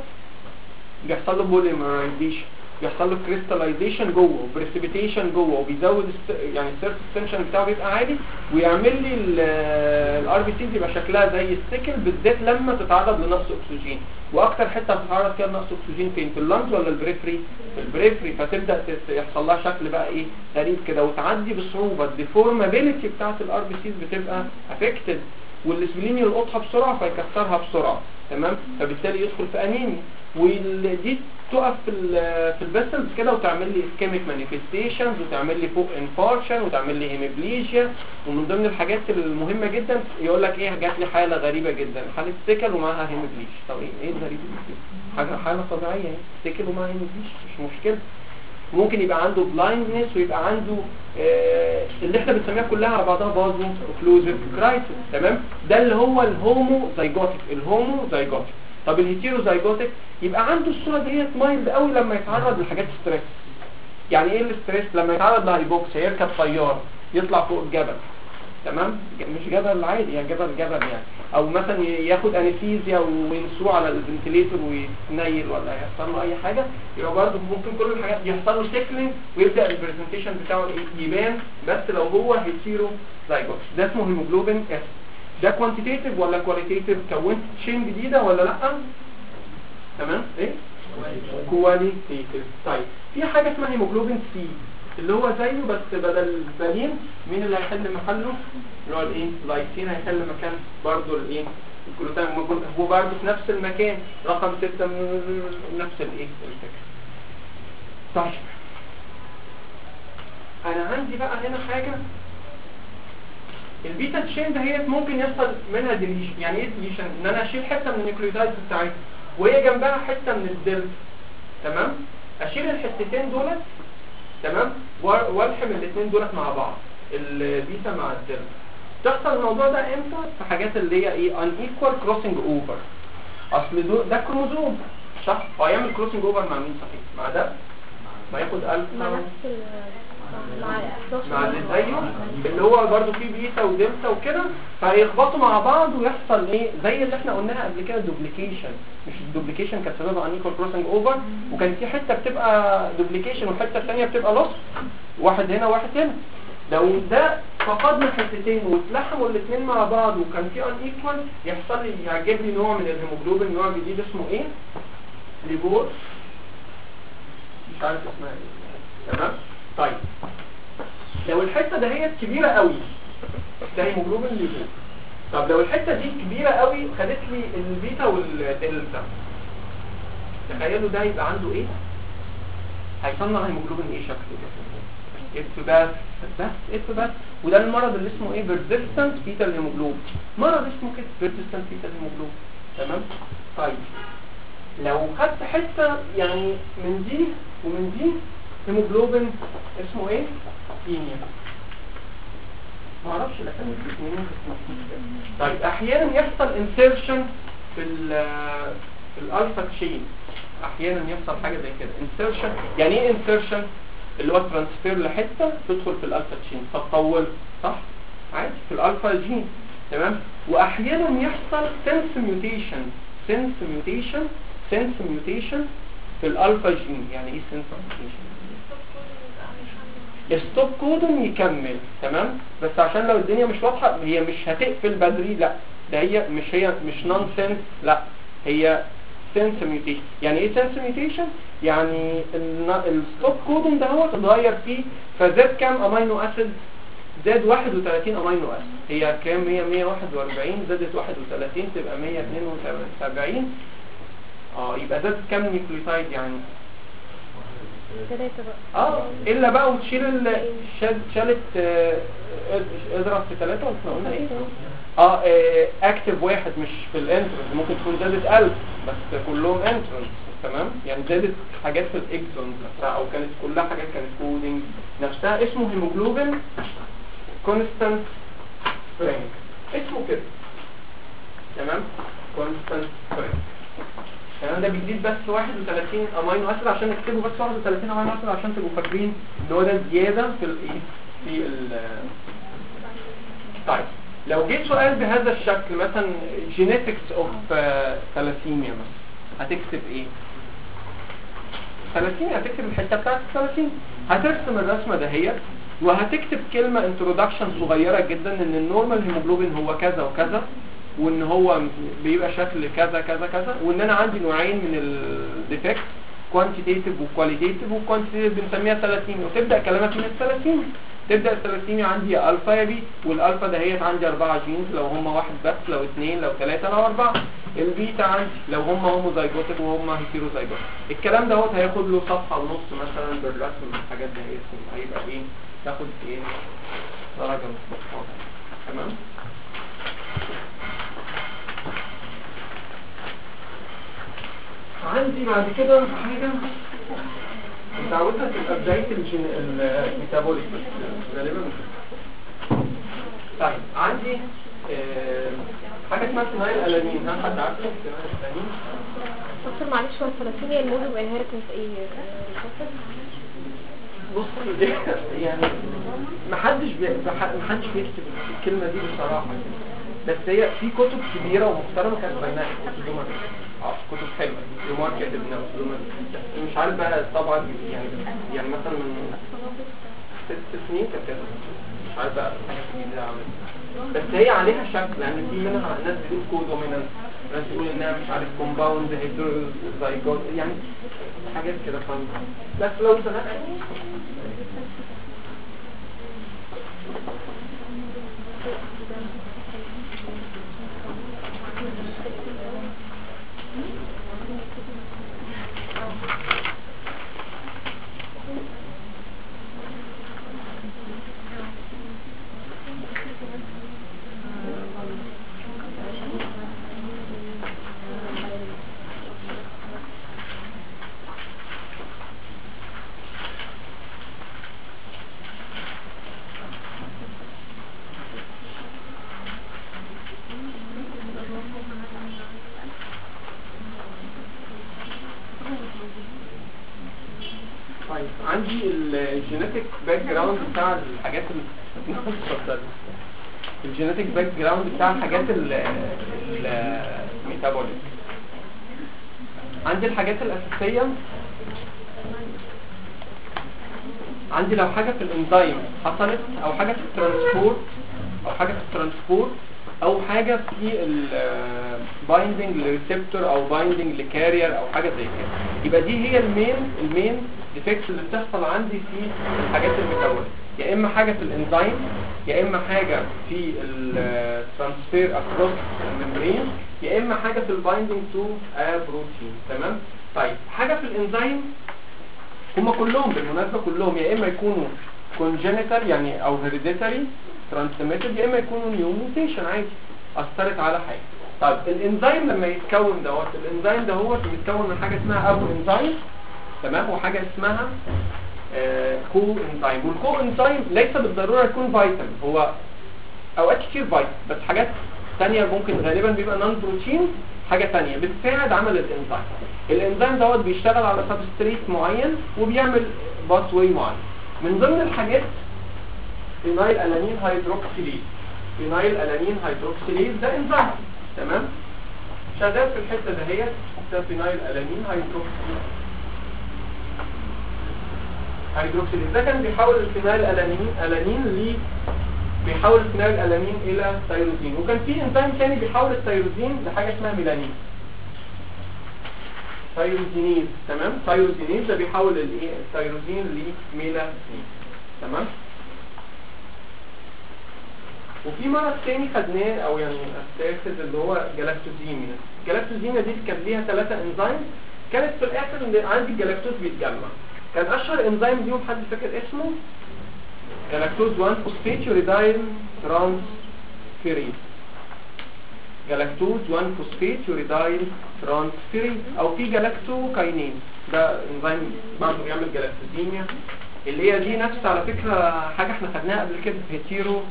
بيحصل له بوليمرايزيشن بيحصل له كريستاليزيشن جوه وبريسيبيتيشن جوه وبيزود الس- يعني السيرفس تنشن بتاعه بيبقى عالي ويعمل لي الار بي سيز يبقى شكلها زي السكل بالذات لما تتعرض لنقص اكسجين واكتر حته بتتعرض فيها لنقص اكسجين فين في اللنج ولا البريفري في البريفري فتبدا تت- يحصل لها شكل بقى ايه غريب كده وتعدي بصعوبه الديفورمابيلتي بتاعت الار بي سيز بتبقى افكتد والاسبلين يلقطها بسرعه فيكسرها بسرعه تمام فبالتالي يدخل في انيميا ودي تقف في ال- في الفيسلز كده وتعمل لي اسكيميك مانيفستيشنز وتعمل لي فوق انفارشن وتعمل لي هيمبليجيا ومن ضمن الحاجات المهمه جدا يقول لك ايه جات لي حاله غريبه جدا حاله سيكل ومعاها هيمبليجيا طب ايه ايه الغريب اللي فيه؟ حاجه حاله طبيعيه يعني سيكل ومعاها هيمبليجيا مش مشكله ممكن يبقى عنده بلايندنس ويبقى عنده آه اللي احنا بنسميها كلها على بعضها بازو اوكلوزيف كرايسيس تمام ده اللي هو الهومو زيجوتيك الهومو زيجوتيك طب الهيتيرو زيجوتيك يبقى عنده الصوره ديت مايلد قوي لما يتعرض لحاجات ستريس يعني ايه الاستريس لما يتعرض لهايبوكسيا يركب طياره يطلع فوق الجبل تمام ج- مش جبل عادي يعني جبل جبل يعني او مثلا ي- ياخد انستيزيا وينسوه على الفنتليتور ويتنيل ولا يحصل له اي حاجه يبقى برضه ممكن كل الحاجات يحصل له سيكلينج ويبدا البرزنتيشن بتاعه ي- يبان بس لو هو هيتيرو زايجوت ده اسمه هيموجلوبين اس ده كوانتيتيف ولا كواليتيف كونت تشين جديده ولا لا تمام ايه كواليتيف طيب في حاجه اسمها هيموجلوبين سي اللي هو زيه بس بدل الفالين مين اللي هيحل محله اللي هو الايه لايسين هيحل مكان برضه الايه الجلوتام موجود- هو برضه في نفس المكان رقم 6 نفس الايه الفكره طيب انا عندي بقى هنا حاجه البيتا تشين دهيت ممكن يحصل منها ديليشن يعني ايه ديليشن ان انا اشيل حته من النيوكليوتايد بتاعتها وهي جنبها حته من الدلتا تمام اشيل الحتتين دولت تمام و- والحم الاثنين دولت مع بعض البيتا مع الدلتا تحصل الموضوع ده امتى في حاجات اللي هي ايه unequal crossing over اصل دو ده كروموزوم صح هو هيعمل كروسنج اوفر مع مين صحيح مع ده ما ياخد مع الفا نفس ال مع 11 مع اللي زيه اللي هو برضه فيه بيتا ودلتا وكده فيخبطوا مع بعض ويحصل ايه زي اللي احنا قلناها قبل كده دوبليكيشن مش الدوبليكيشن كانت سببها ان ايكوال كروسنج اوفر وكان في حته بتبقى دوبليكيشن والحته الثانيه بتبقى لوس واحد هنا واحد هنا لو ده فقدنا حتتين واتلحموا الاثنين مع بعض وكان في ان ايكوال يحصل لي يعجب لي نوع من الهيموجلوبين نوع جديد اسمه ايه ليبور مش عارف اسمها ايه تمام طيب لو الحته دهيت كبيره قوي ده هيموجلوبين ليبور طب لو الحته دي كبيره قوي خدت لي البيتا والدلتا تخيلوا ده يبقى عنده ايه هيصنع هيموجلوبين ايه شكله اف بس بس اف بس وده المرض اللي اسمه ايه بيرزيستنت فيتال هيموجلوب مرض اسمه كده بيرزيستنت فيتال هيموجلوب تمام طيب لو خدت حته يعني من دي ومن دي هيموجلوبين اسمه ايه كيميا ما اعرفش الاسامي دي منين بس مكتوب كده. طيب احيانا يحصل انسيرشن في ال في الالفا تشين احيانا يحصل حاجه زي كده انسيرشن يعني ايه انسيرشن اللي هو ترانسفير لحته تدخل في الالفا تشين فتطول صح عادي في الالفا جين تمام واحيانا يحصل سنس ميوتيشن سنس ميوتيشن سنس ميوتيشن في الالفا جين يعني ايه سنس ميوتيشن الستوب كودون يكمل تمام بس عشان لو الدنيا مش واضحه هي مش هتقفل بدري لا ده هي مش هي مش نون سنس لا هي سنس ميوتيشن يعني ايه سنس ميوتيشن يعني الستوب كودون ده هو اتغير فيه فزاد كام امينو اسيد زاد 31 امينو اسيد هي كام 100 141 زادت 31 تبقى 172 اه يبقى زادت كام نيوكليوتايد يعني ثلاثة بقى اه الا بقى وتشيل ال... شال- شالت آه، اضرب في ثلاثة ولا احنا قلنا ايه اه اكتف واحد مش في الانترنس ممكن تكون زادت 1000 بس كلهم انترنس تمام يعني زادت حاجات في الاكسونز نفسها او كانت كلها حاجات كانت كودنج نفسها اسمه هيموجلوبين كونستانت سترينج اسمه كده تمام كونستانت سترينج الكلام ده بيزيد بس 31 امينو اسيد عشان نكتبه بس 31 امينو اسيد عشان تبقوا فاكرين ان هو ده زياده في الايه في ال طيب لو جيت سؤال بهذا الشكل مثلا جينيتكس اوف ثلاسيميا مثلا هتكتب ايه ثلاسيميا هتكتب الحته بتاعت الثلاسيميا هترسم الرسمه دهيت وهتكتب كلمه انترودكشن صغيره جدا ان النورمال هيموجلوبين هو كذا وكذا وان هو بيبقى شكل كذا كذا كذا وان انا عندي نوعين من الديفكت كوانتيتيف وكواليتيف والكوانتيتيف بنسميها ثلاثيميا وتبدا كلامك من الثلاثيميا تبدا الثلاثيميا عندي يا الفا يا بي والالفا دهيت عندي اربعه جينز لو هم واحد بس لو اثنين لو ثلاثه لو اربعه البيتا عندي لو هم هوموزايجوتيك وهم هيتيروزايجوتيك الكلام دوت هياخد له صفحه ونص مثلا بالرسم الحاجات دهيت هيبقى ايه تاخد ايه درجه مستقبل تمام عندي بعد كده حاجة متعودة تبقى بداية الجن... الميتابوليك بس غالبا مش طيب عندي آه، حاجة اسمها ثنائي الألانين هل حد عارفه ثنائي الألانين؟ دكتور معلش هو الثلاثيميا المود يبقى انهيرتنس ايه بص يعني محدش بي... بح- محدش بيكتب الكلمة دي بصراحة بس هي في كتب كبيرة ومحترمة كانت بينها أسلوبها اه كتب حلوة يومار كاتبنا أسلوبها بس مش عارف بقى طبعا يعني يعني مثلا من ست سنين كانت كده مش عارف بقى حاجات جديدة عملت بس هي عليها شكل لأن في منها ناس بتقول كودومينانت ناس تقول إنها مش عارف كومباوند هيدروزايجوت يعني حاجات كده فاهم بس لو سمحت طيب عندي الجينيتك باك جراوند بتاع الحاجات اللي اتفضل. الجينيتك باك جراوند بتاع الحاجات الميتابوليك عندي الحاجات الأساسية عندي لو حاجه في الانزيم حصلت او حاجه في الترانسبورت او حاجه في الترانسبورت او حاجه في البايندنج لريسبتور او بايندنج لكارير او حاجه زي كده يبقى دي هي المين المين ديفكتس اللي بتحصل عندي في الحاجات المكونه يا اما حاجه في الانزيم يا اما حاجه في الترانسفير اكروس الممبرين يا اما حاجه في البايندنج تو بروتين تمام طيب حاجه في الانزيم هم كلهم بالمناسبه كلهم يا اما يكونوا congenital يعني او hereditary transmitted يا اما يكونوا new mutation عادي اثرت على حاجه طيب الانزيم لما يتكون دوت الانزيم ده هو بيتكون من حاجه اسمها ابو انزيم تمام وحاجه اسمها كو انزيم والكو انزيم ليس بالضروره يكون فيتامين هو اوقات كتير فيتامين بس حاجات تانية ممكن غالبا بيبقى نون بروتين حاجه تانية بتساعد عمل الانزيم الانزيم دوت بيشتغل على سبستريت معين وبيعمل باس واي معين من ضمن الحاجات فينايل الانين هيدروكسيليز فينايل الانين هيدروكسيليز ده انزيم تمام شغال في الحته دهيت ده فينايل الانين هيدروكسيليز هيدروكسيليز ده كان بيحول الفينايل الانين الانين ل بيحول الفينايل الانين الى تيروزين وكان في انزيم تاني بيحول التيروزين لحاجه اسمها ميلانين تيروزينيز تمام تيروزينيز ده بيحول الايه التيروزين لميلانين تمام وفي مرض تاني خدناه او يعني اتاخد اللي هو جلاكتوزيميا الجلاكتوزيميا دي كان ليها ثلاثة انزيم كانت في الاخر ان عندي الجلاكتوز بيتجمع كان اشهر انزيم ليهم حد فاكر اسمه جلاكتوز 1 فوسفيت يوريدايل ترانسفيريز جلاكتوز 1 فوسفيت يوريدايل ترانسفيريز او في جلاكتوكاينين ده انزيم برضه بيعمل جلاكتوزيميا اللي هي دي نفس على فكرة حاجة احنا خدناها قبل كده هيتيرو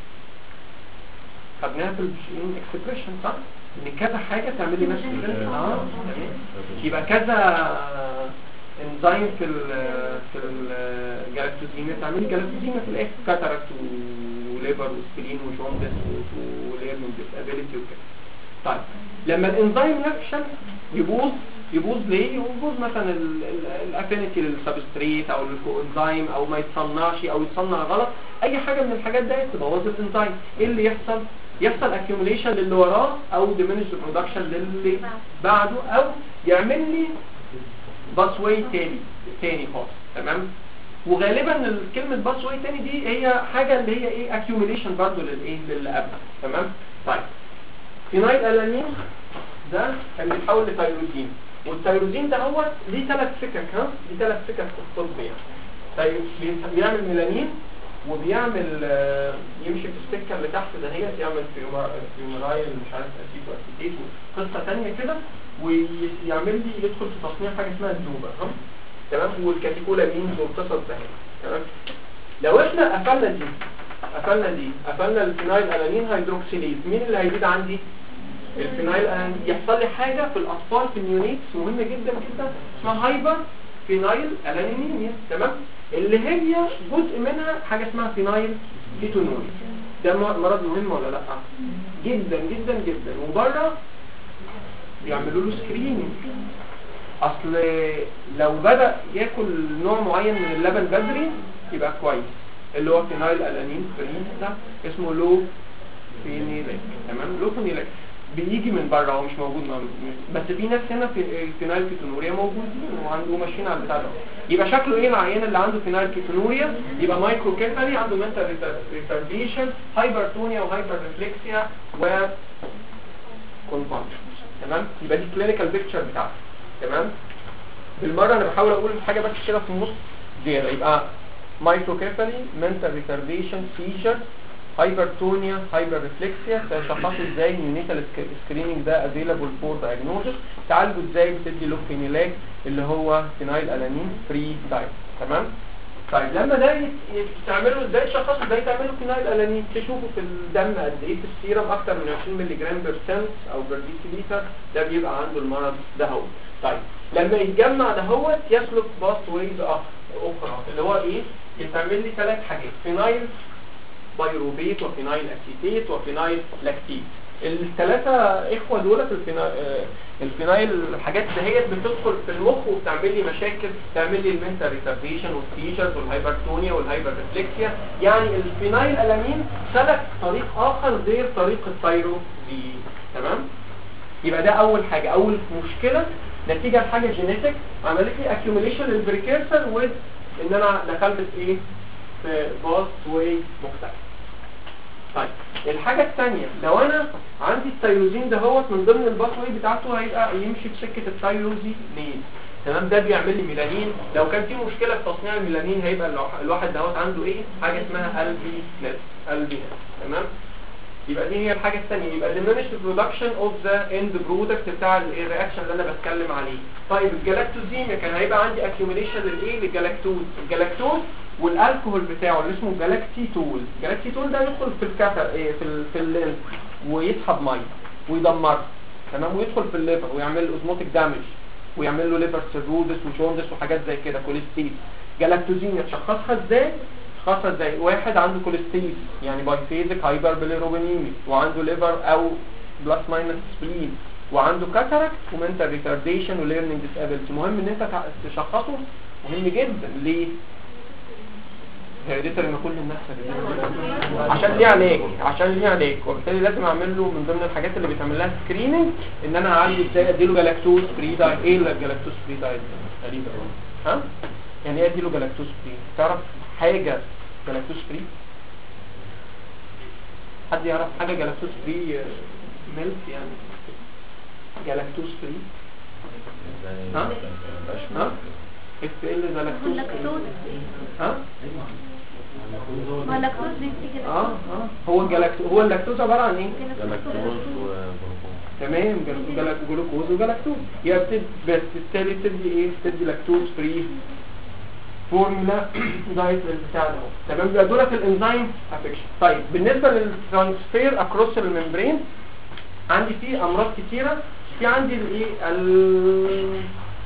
خدناها في الجين اكسبريشن صح؟ ان كذا حاجة تعمل لي نفس الفيلم اه تمام. يبقى كذا انزيم في ال في الجلاكتوزيميا تعمل لي جلاكتوزيميا في الاخر كاتاراكت وليبر وسبلين وجوندس وليرنينج ديسابيليتي وكده طيب لما الانزيم يفشل يبوظ يبوظ ليه؟ يبوظ مثلا الافينيتي للسبستريت او الكوانزيم او ما يتصنعش او يتصنع غلط اي حاجه من الحاجات دي تبوظ الانزيم ايه اللي يحصل؟ يحصل accumulation للي وراه او diminish production للي بعده او يعمل لي باس واي تاني تاني خالص تمام وغالبا كلمه باس واي تاني دي هي حاجه اللي هي ايه accumulation برضه للايه للي قبله تمام طيب فينايل الانين ده كان بيتحول لتيروزين والتيروزين ده هو ليه ثلاث سكك ها ليه ثلاث سكك في الطب يعني طيب بي- بيعمل ميلانين وبيعمل آه، يمشي في السكه اللي تحت دهيت يعمل فيومر- فيومرايل مش عارف اسيتو اسيتيت قصه ثانيه كده ويعمل لي يدخل في تصنيع حاجه اسمها الدوبا ها تمام والكاتيكولامينز والقصص دهيت تمام لو احنا قفلنا دي قفلنا دي قفلنا الفينايل الانين هيدروكسيليز مين اللي هيزيد عندي الفينايل الانين يحصل لي حاجه في الاطفال في النيونيتس مهمه جدا جدا اسمها هايبر فينايل الانيميا تمام اللي هي جزء منها حاجه اسمها فينايل كيتونوريا ده م- مرض مهم ولا لا جدا جدا جدا وبره بيعملوا له سكريننج اصل لو بدا ياكل نوع معين من اللبن بدري يبقى كويس اللي هو فينايل الانين فري ده اسمه لو فينيلك تمام لو فينيلك بيجي من بره هو مش موجود موجود. بس في ناس هنا في فينايل كيتونوريا موجودين وعنده ماشيين على البتاع ده يبقى شكله ايه العيان اللي عنده فينايل كيتونوريا يبقى مايكرو كيفالي عنده منتال ريتارديشن هايبرتونيا وهايبر ريفلكسيا و كونفانكشن تمام يبقى دي كلينيكال بيكتشر بتاعته تمام بالمره انا بحاول اقول حاجه بس كده في النص زياده يبقى مايكروكيفالي منتال ريتارديشن سيجر هايبرتونيا هايبر ريفلكسيا تشخصوا ازاي النيونيتال سكريننج ده افيلابل فور دايجنوستس تعالجوا ازاي بتدي لوفينيلاك اللي هو فينايل الانين فري دايت تمام طيب لما ده يت- يت- تعملوا ازاي تشخصوا ازاي تعملوا فينايل الانين تشوفوا في الدم قد ايه في السيرم اكتر من 20 مللي جرام بيرسنت او بير ديسيليتر ده بيبقى عنده المرض ده هو طيب لما يتجمع ده هو يسلك باس ويز اخرى اللي هو ايه يتعمل لي ثلاث حاجات فينايل بايروبيت وفينايل اسيتيت وفينايل لاكتيت الثلاثة إخوة دول في الفينا... آه، الفينايل الحاجات دهيت بتدخل في المخ وبتعمل لي مشاكل تعمل لي المنتال ريتارديشن والسيجرز والهايبرتونيا والهايبرريفلكسيا يعني الفينايل ألامين سلك طريق آخر غير طريق الثايروزين تمام يبقى ده أول حاجة أول مشكلة نتيجة لحاجة جينيتك عملت لي accumulation للبريكيرسر with إن أنا دخلت في إيه؟ في باث واي مختلف طيب الحاجة الثانية لو انا عندي التيروزين ده هو من ضمن الباثوي بتاعته هيبقى يمشي في سكة التيروزينين تمام ده بيعمل لي ميلانين لو كان في مشكلة في تصنيع الميلانين هيبقى الواح- الواحد دوت عنده ايه حاجة اسمها البي نت البي نت تمام يبقى دي هي الحاجة الثانية يبقى diminished production of the end product بتاع الرياكشن اللي انا بتكلم عليه طيب الجلاكتوزيميا كان هيبقى عندي accumulation للايه للجلاكتوز الجلاكتوز والالكوهول بتاعه اللي اسمه جلاكتيتول الجلاكتيتول ده يدخل في الكاتر ايه في ال في اللينس ويسحب ميه ويدمره تمام ويدخل في الليفر ويعمل اوزموتيك دامج ويعمل له ليفر سيروزس وجوندس وحاجات زي كده كوليستيز جلاكتوزيميا تشخصها ازاي خاصة زي واحد عنده كوليستيز يعني بايفيزيك هايبر بيليروبينيمي وعنده ليفر او بلس ماينس سبلين وعنده كاتاراكت ومنتال ريتارديشن وليرنينج ديسابيلتي مهم ان انت تع- تشخصه مهم جدا ليه؟ هيريديتري ما كل الناس hereditary. عشان ليه علاج عشان ليه علاج وبالتالي لازم اعمل له من ضمن الحاجات اللي بيتعمل لها سكريننج ان انا اعالج ازاي اديله جلاكتوز فري دايت ايه الجلاكتوز فري دايت غريبه أوي. ها يعني ايه اديله جلاكتوز فري تعرف حاجه جلاكتوز فري حد يعرف حاجه جلاكتوز فري ميلك يعني جلاكتوز فري ها ها اف ال جلاكتوز واللاكتوز ها ما اللاكتوز بيدي كده اه اه هو الجلاكتوز هو اللاكتوز عباره عن ايه تمام جل- جل- جلوكوز وجلاكتوز هي بتد- بس بالتالي بتدي ايه بتدي لاكتوز فري فورمولا دايت للبتاع ده اهو. تمام يبقى دولت الانزيم افكشن طيب بالنسبه للترانسفير اكروس الممبرين عندي فيه امراض كتيره في عندي الايه ال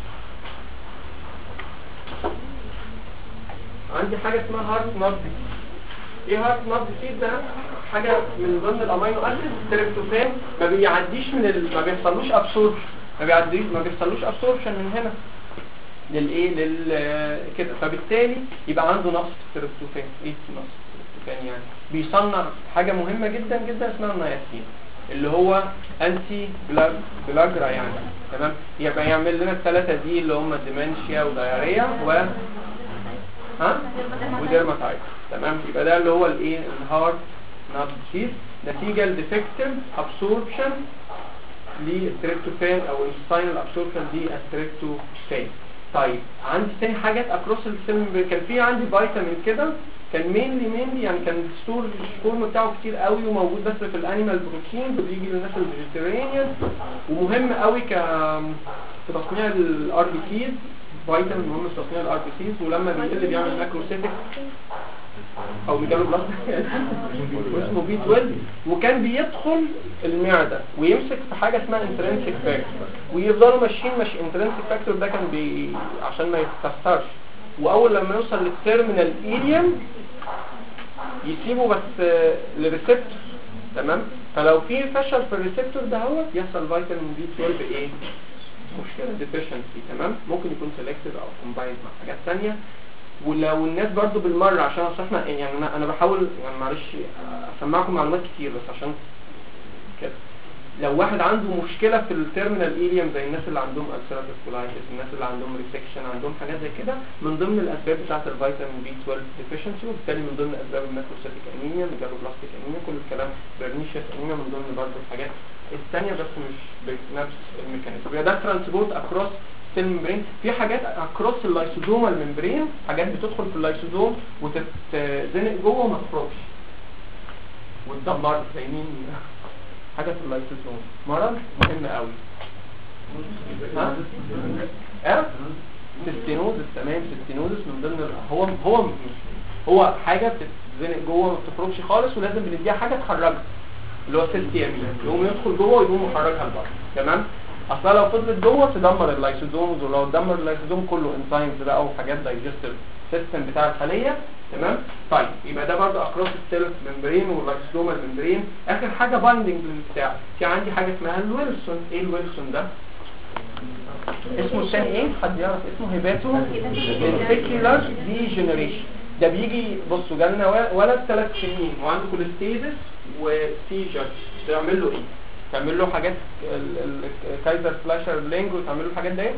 عندي حاجه اسمها هارت نوت ايه هارت نوت ديسيز ده حاجه من ضمن الامينو اسيد التريبتوفان ما بيعديش من ال... ما بيحصلوش ابسوربشن ما بيعديش ما بيحصلوش ابسوربشن من هنا للايه لل كده فبالتالي يبقى عنده نقص في التريبتوفان ايه نقص في التريبتوفان يعني بيصنع حاجه مهمه جدا جدا اسمها النياسين اللي هو انتي بلاج بلاجرا يعني تمام يبقى يعمل لنا الثلاثه دي اللي هم ديمنشيا ودايريا و ها وديرماتايت تمام يبقى ده اللي هو الايه الهارت نوت ديسيز نتيجه لديفكتيف ابسوربشن للتريبتوفان او الساينال ابسوربشن للتريبتوفان طيب عندي تاني حاجات اكروس السيلم كان في عندي فيتامين كده كان مينلي مينلي يعني كان الستور الفورم بتاعه كتير قوي وموجود بس في الانيمال بروتين وبيجي للناس الفيجيتيريان ومهم قوي ك في تصنيع الار بي سيز فيتامين مهم في تصنيع الار بي سيز ولما بيقل بيعمل ماكروسيتك او ميجالو بلاست واسمه بي 12 وكان بيدخل المعده ويمسك في حاجه اسمها انترنسيك فاكتور ويفضلوا ماشيين ماشي انترنسيك فاكتور ده كان بي عشان ما يتكسرش واول لما يوصل للتيرمينال ايريوم يسيبه بس للريسبتور تمام فلو في فشل في الريسبتور ده هو يحصل فيتامين بي 12 ايه مشكله ديفيشنسي تمام ممكن يكون سيلكتيف او كومبايند مع حاجات ثانيه ولو الناس برضو بالمرة عشان اصل احنا يعني انا انا بحاول يعني معلش اسمعكم معلومات كتير بس عشان كده لو واحد عنده مشكلة في التيرمينال ايريوم زي الناس اللي عندهم ulcerative colitis الناس اللي عندهم ريسكشن عندهم حاجات زي كده من ضمن الاسباب بتاعة الفيتامين بي 12 deficiency وبالتالي من ضمن اسباب الماكروسيتيك انيميا ميجالوبلاستيك انيميا كل الكلام بيرنيشيس انيميا من ضمن برضه الحاجات الثانية بس مش بنفس الميكانيزم يبقى ده ترانسبورت اكروس سيل ممبرين في حاجات اكروس اللايسوزومال ممبرين حاجات بتدخل في اللايسوزوم وتتزنق جوه وما تخرجش وتدمر زي مين حاجه في اللايسوزوم مرض مهم قوي ها اه سيستينوزس تمام سيستينوزس من ضمن ال- هو هو هو حاجه بتتزنق جوه ما بتخرجش خالص ولازم بنديها حاجه تخرجها اللي هو سيستيامين يقوم يدخل جوه ويقوم مخرجها لبره تمام اصلا لو فضلت جوه تدمر اللايسوزومز ولو دمر اللايسوزوم كله انزيمز بقى وحاجات دايجستيف سيستم بتاع الخليه تمام طيب يبقى ده برضه اكروس السيل ممبرين واللايسوما الممبرين اخر حاجه بايندنج بتاع في عندي حاجه اسمها الويلسون ايه الويلسون ده اسمه الثاني ايه حد يعرف اسمه هيباتو فيكيولار ديجنريشن ده بيجي بصوا جالنا و- ولد ثلاث سنين وعنده كوليستيزس وسيجر تعمل له ايه تعمل له حاجات ال- ال- الكايزر فلاشر لينج وتعمل له الحاجات دي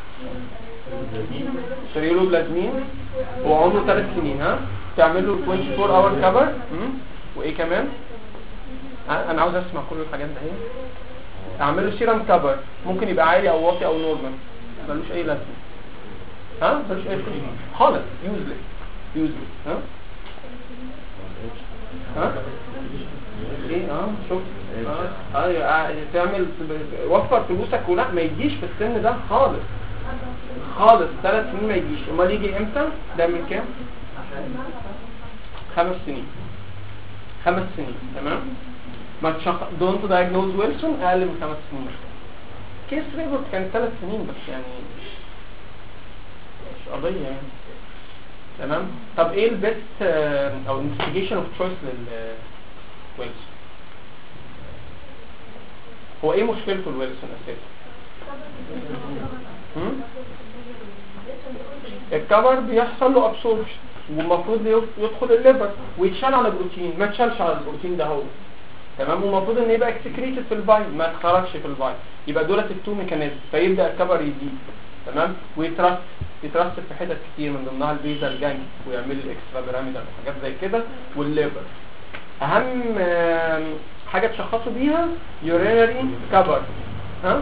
سريولو بلازمين هو عمره ثلاث سنين ها تعمل له 24 اور كفر وايه كمان ها؟ انا عاوز اسمع كل الحاجات دي اعمل له سيرم كفر ممكن يبقى عالي او واطي او نورمال ملوش اي لازمه ها ملوش اي لازمه خالص يوزلس يوزلس ها ها ايه اه شوف اه اه آه، تعمل وفر فلوسك ولا ما يجيش في السن ده خالص خالص ثلاث سنين ما يجيش امال يجي امتى ده من كام خمس سنين خمس سنين تمام ما تشخ دونت دايجنوز ويلسون اقل من خمس سنين كيس ريبورت كان ثلاث سنين بس يعني مش قضيه يعني تمام طب ايه البيست او الانفستيجيشن اوف تشويس للويلسون هو ايه مشكلته الويلسون اساسا هم؟ الكفر بيحصل له ابسوربشن والمفروض يف- يدخل الليفر ويتشال على بروتين ما تشالش على البروتين ده هو تمام والمفروض ان يبقى اكسكريتد في الباي ما اتخرجش في الباي يبقى دولت التو ميكانيزم فيبدا الكفر يزيد تمام ويترسب يترسب في حتت كتير من ضمنها البيزال جانج ويعمل لي اكسترا بيراميدال وحاجات زي كده والليفر اهم آم، حاجه تشخصوا بيها يورينري كفر ها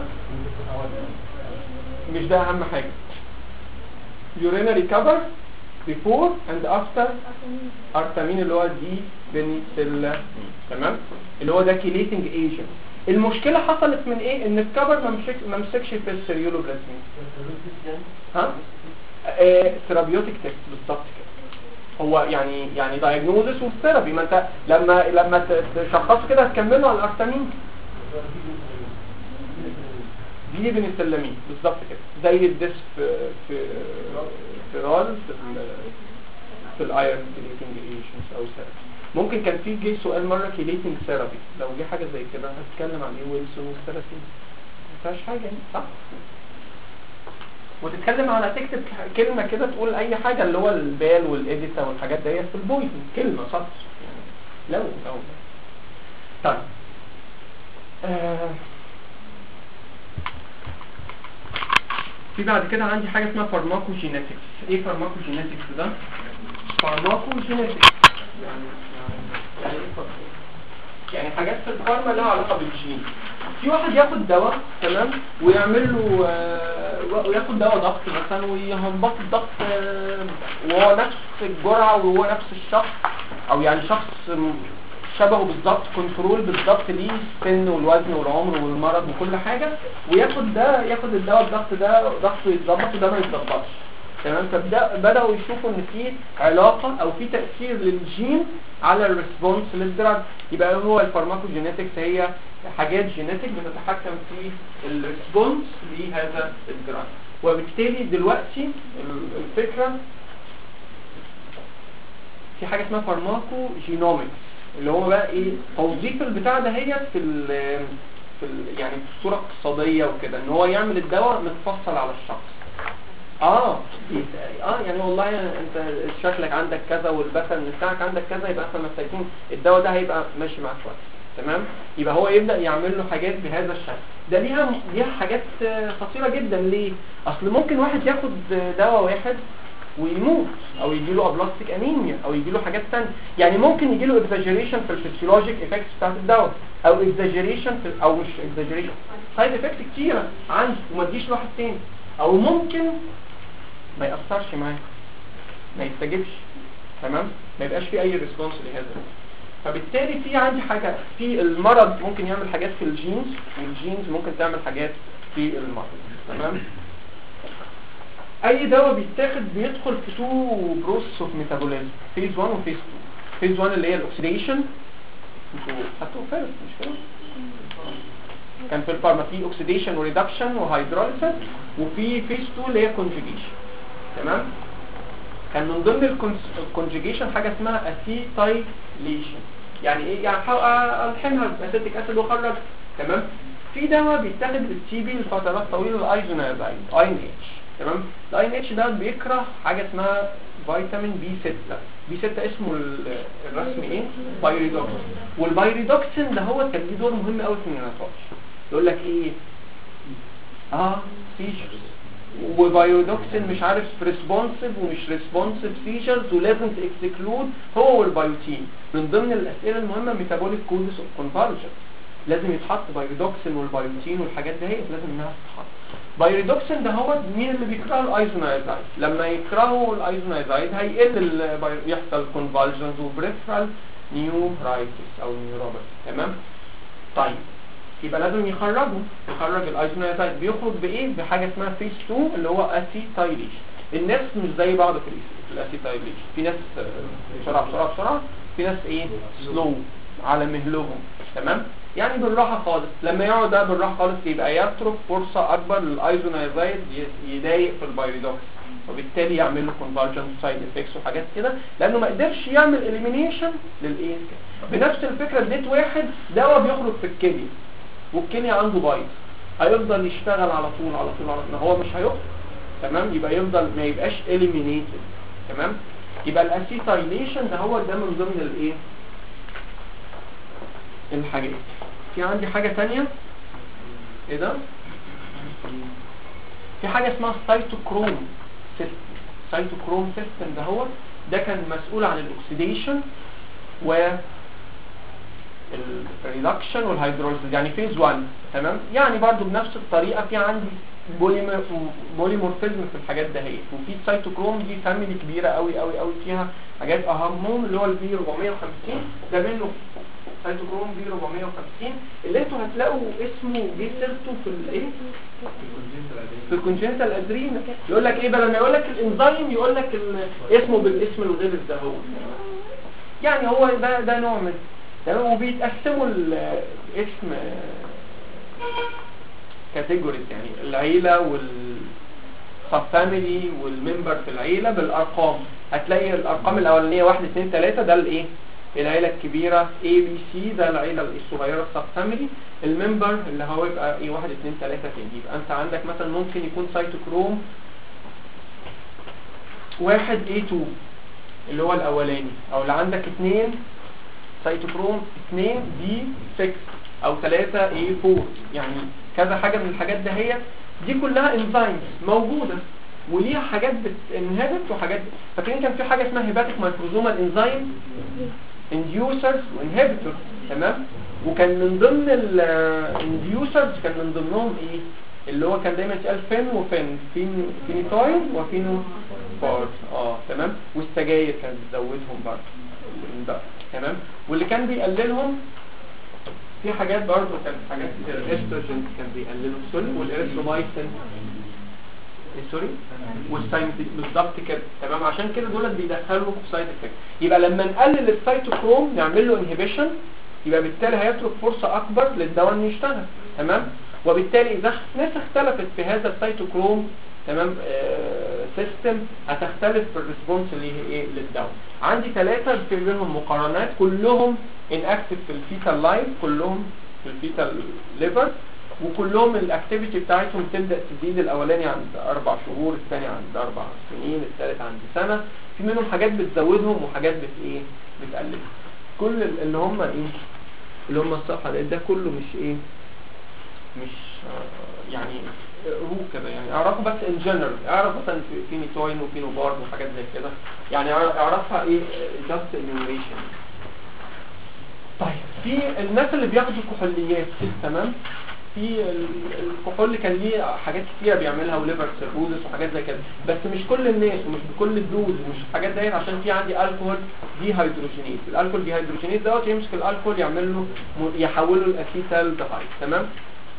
مش ده اهم حاجه urinary cover before and after ارتامين اللي هو دي بنسلامين تمام اللي هو ده كيليتنج ايجنت المشكله حصلت من ايه ان الكفر ما مسك ما مسكش في السيريولوبلازمين ها ثيرابيوتيك تيست بالظبط كده هو يعني يعني دايجنوزس وثيرابي ما انت لما لما ت- تشخصه كده هتكمله على الارتامين دي بنسلمين بالظبط كده زي الديس في في في رال في ال في الايرون كيليتنج ايجنتس او ثيرابي ممكن كان في جه سؤال مره كيليتنج ثيرابي لو جه حاجه زي كده هتتكلم عن ايه ويلسون والثلاثين ما فيهاش حاجه يعني صح وتتكلم على تكتب كلمه كده تقول اي حاجه اللي هو البال والاديتا والحاجات ديت في البويزن كلمه سطر يعني لو لو طيب آه في بعد كده عندي حاجة اسمها فارماكوجينيتكس ايه فارماكوجينيتكس ده فارماكوجينيتكس يعني يعني ايه فارما- يعني حاجات في الفارما لها علاقة بالجين في واحد ياخد دواء تمام ويعمل له آه، وياخد دواء ضغط مثلا ويهبط الضغط آه، وهو نفس الجرعة وهو نفس الشخص او يعني شخص م- شبهه بالظبط كنترول بالظبط ليه السن والوزن والعمر والمرض وكل حاجة وياخد ده ياخد الدواء الضغط ده ضغطه يتظبط وده ما يتظبطش تمام فبدأ بدأوا يشوفوا ان في علاقة او في تأثير للجين على الريسبونس للدراج يبقى هو الفارماكوجينيتكس هي حاجات جينيتك بتتحكم في الريسبونس لهذا الدراج وبالتالي دلوقتي ال- الفكرة في حاجة اسمها فارماكو جينومكس اللي هو بقى ايه توظيف البتاع ده هي في ال في ال يعني في الصورة اقتصادية وكده ان هو يعمل الدواء متفصل على الشخص اه يس- اه يعني والله انت شكلك عندك كذا والبسن بتاعك عندك كذا يبقى احنا محتاجين الدواء ده هيبقى ماشي معاك كويس تمام يبقى هو يبدا يعمل له حاجات بهذا الشكل ده ليها ليها حاجات آه، خطيره جدا ليه اصل ممكن واحد ياخد دواء واحد ويموت او يجي له ابلاستيك انيميا او يجي له حاجات ثانيه يعني ممكن يجي له اكزاجيريشن في الفسيولوجيك افكتس بتاعت الدواء او اكزاجيريشن في او مش اكزاجيريشن سايد افكت كتيره عنده وما تجيش لواحد تاني او ممكن ما يأثرش معاه ما يستجبش تمام ما يبقاش في اي ريسبونس لهذا فبالتالي في عندي حاجة في المرض ممكن يعمل حاجات في الجينز والجينز ممكن تعمل حاجات في المرض تمام اي دواء بيتاخد بيدخل في تو بروسس اوف ميتابوليزم فيز 1 وفيز 2 فيز 1 اللي هي الاكسيديشن انتوا خدتوا فيرست مش كده كان في الفارما في اوكسيديشن وريدكشن وهيدروليسيس وفي فيز 2 اللي هي كونجوجيشن تمام كان من ضمن الكونجيجيشن حاجه اسمها اسيتايليشن يعني ايه يعني هحاول الحمها باسيتيك اسيد واخرج تمام في دواء بيتاخد بالتي بي لفترات طويله الايزونازايد اي ان اتش تمام الاي ان اتش ده بيكره حاجه اسمها فيتامين بي 6 بي 6 اسمه ال- الرسمي ايه بايريدوكسين والبايريدوكسين ده هو كان ليه دور مهم قوي في النيوناتولوجي يقول لك ايه اه سيجرز وبايودوكسين مش عارف ريسبونسيف ومش ريسبونسيف سيجرز ولازم تكسكلود هو والبايوتين من ضمن الاسئله المهمه ميتابوليك كودس اوف كونفالجن لازم يتحط بايودوكسين والبايوتين والحاجات دي لازم انها تتحط بايودوكسين ده هو مين اللي بيكرهه الايزونايزايد لما يكرهوا الايزونايزايد هيقل البايو- يحصل كونفالجنز وبريفرال نيورايتس او نيوروباثي تمام طيب يبقى لازم يخرجوا يخرج الايزونايزايد بيخرج بايه بحاجه اسمها فيس 2 اللي هو اسيتايليشن الناس مش زي بعض في الإس- في الاسيتايليشن في ناس آه، بسرعه بسرعه بسرعه في ناس ايه سلو على مهلهم تمام يعني بالراحه خالص لما يقعد ده بالراحه خالص يبقى يترك فرصه اكبر للايزونايزايد ي- يضايق في البايودوكس وبالتالي يعمل له كونفرجن سايد افكتس وحاجات كده لانه ما قدرش يعمل اليمينيشن للايه بنفس الفكره اديت واحد دواء بيخرج في الكليه والكليه عنده بايظ هيفضل يشتغل على طول على طول على طول هو مش هيخرج تمام يبقى يفضل ما يبقاش اليمينيتد تمام يبقى الاسيتايليشن ده هو ده من ضمن الايه الحاجات في عندي حاجة تانية ايه ده في حاجة اسمها سايتوكروم سيستم سايتوكروم سيستم ده هو ده كان مسؤول عن الاكسيديشن و الريدكشن والهيدروليز يعني فيز 1 تمام يعني برضو بنفس الطريقه في عندي بوليمر بوليمورفيزم في الحاجات دهيت وفي سايتوكروم دي فاميلي كبيره قوي قوي قوي فيها حاجات اهمهم اللي هو البي 450 ده منه سايتوكروم بي 450 اللي انتوا هتلاقوا اسمه جه سيرته في الايه في الكونجنتال ادرينا يقول لك ايه بدل ما يقول لك الانزيم يقول لك ال- اسمه بالاسم الغلس ده هو يعني هو ده ده نوع من تمام وبيتقسموا الاسم كاتيجوريز يعني العيلة والسب فاميلي والممبر في العيلة بالارقام هتلاقي الارقام الاولانية 1 2 3 ده الايه العيلة الكبيرة A B C ده العيلة الصغيرة السب فاميلي الممبر اللي هو يبقى ايه 1 2 3 تاني يبقى انت عندك مثلا ممكن يكون سايتوكروم واحد A2 اللي هو الاولاني او اللي عندك اثنين سيتوكروم 2 دي 6 او 3 اي 4 يعني كذا حاجه من الحاجات ده هي دي كلها انزيمز موجوده وليها حاجات بتنهبت وحاجات فاكرين كان في حاجه اسمها هيباتيك مايكروزومال انزيم انديوسرز وانهبيتور تمام وكان من ضمن الانديوسرز كان من ضمنهم ايه اللي هو كان دايما يتقال فين وفين فين فينيتوين وفينو بار اه تمام والسجاير كانت بتزودهم برضه ده تمام واللي كان بيقللهم في حاجات برضه كانت حاجات كتير الاستروجين كان بيقللوا السل والاريثرومايسين سوري والساينتيك بالظبط كده تمام عشان كده دول بيدخلوا سايد افكت يبقى لما نقلل السيتوكروم نعمل له انهبيشن يبقى بالتالي هيترك فرصه اكبر للدواء انه يشتغل تمام وبالتالي اذا ناس اختلفت في هذا السيتوكروم تمام آه سيستم هتختلف في الريسبونس اللي هي ايه للدواء عندي ثلاثه في بينهم مقارنات كلهم ان اكتف في الفيتال لايف كلهم في الفيتال ليفر وكلهم الاكتيفيتي بتاعتهم تبدا تزيد الاولاني عند اربع شهور الثاني عند اربع سنين الثالث عند سنه في منهم حاجات بتزودهم وحاجات بت ايه بتقللهم كل اللي هم ايه اللي هم الصفحه ده, ده كله مش ايه مش آه يعني رو كده يعني اعرفوا بس ان جنرال اعرف مثلا في في نيتوين وفي نوبارد وحاجات زي كده يعني اعرفها ايه جاست انيميشن طيب في الناس اللي بياخدوا كحوليات تمام في الكحول كان ليه حاجات كتيره بيعملها وليفر سيروزس وحاجات زي كده بس مش كل الناس ومش بكل الدوز ومش الحاجات ديت عشان في عندي الكحول دي هيدروجينيز الالكحول دي هيدروجينيز دوت يمسك الالكحول يعمل له يحوله لاسيتال دهايد تمام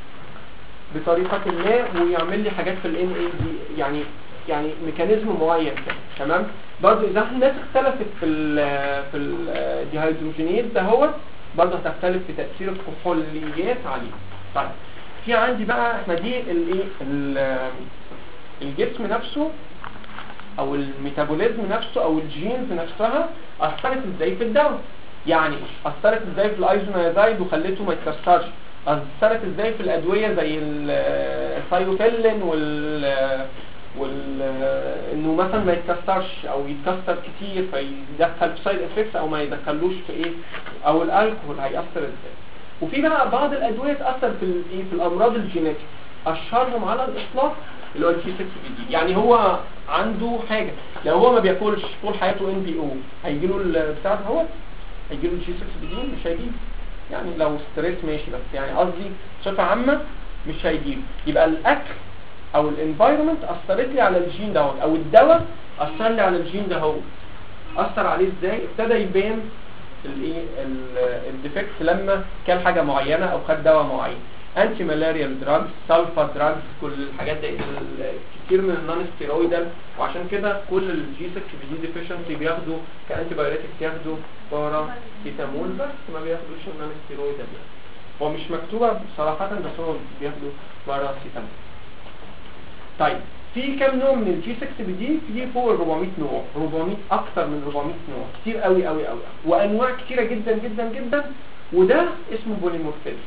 بطريقه ما ويعمل لي حاجات في الان اي دي يعني يعني ميكانيزم معين كده تمام برضه اذا الناس اختلفت في ال في الديهيدروجينيز ده هو برضه هتختلف في تاثير الكحوليات عليه طيب في عندي بقى احنا دي الايه الجسم نفسه او الميتابوليزم نفسه او الجينز نفسها اثرت ازاي في الدواء يعني اثرت ازاي في الايزونايزايد وخليته ما يتكسرش اثرت ازاي في الادويه زي الثايوفيلين وال وال انه مثلا ما يتكسرش او يتكسر كتير فيدخل في سايد افكتس او ما يدخلوش في ايه او الالكحول هيأثر ازاي وفي بقى بعض الادويه تاثر في الايه في الامراض الجينيتيك اشهرهم على الاطلاق اللي هو الجي 6 بي دي يعني هو عنده حاجه لو هو ما بياكلش طول حياته ان بي او هيجي له البتاع ده هو هيجي له الجي 6 بي دي مش هيجيب يعني لو ستريس ماشي بس يعني قصدي بصفه عامه مش هيجيب يبقى الاكل او الانفايرمنت اثرت لي على الجين دوت او الدواء اثر لي على الجين ده هو اثر عليه ازاي ابتدى يبان الايه الديفكت لما كان حاجه معينه او خد دواء معين انتي مالاريال دراجز سلفا دراجز كل الحاجات دي كتير من النون ستيرويدال وعشان كده كل الجي 6 بي دي ديفيشنسي بياخدوا كانتي بايوتكس ياخدوا باراسيتامول بس ما بياخدوش النون ستيرويدال يعني هو مش مكتوبه صراحه بس هو بياخدوا باراسيتامول طيب في كام نوع من الجي 6 بي دي في فوق ال 400 نوع 400 اكتر من 400 نوع كتير قوي قوي قوي وانواع كتيره جدا جدا جدا وده اسمه بوليمورفيزم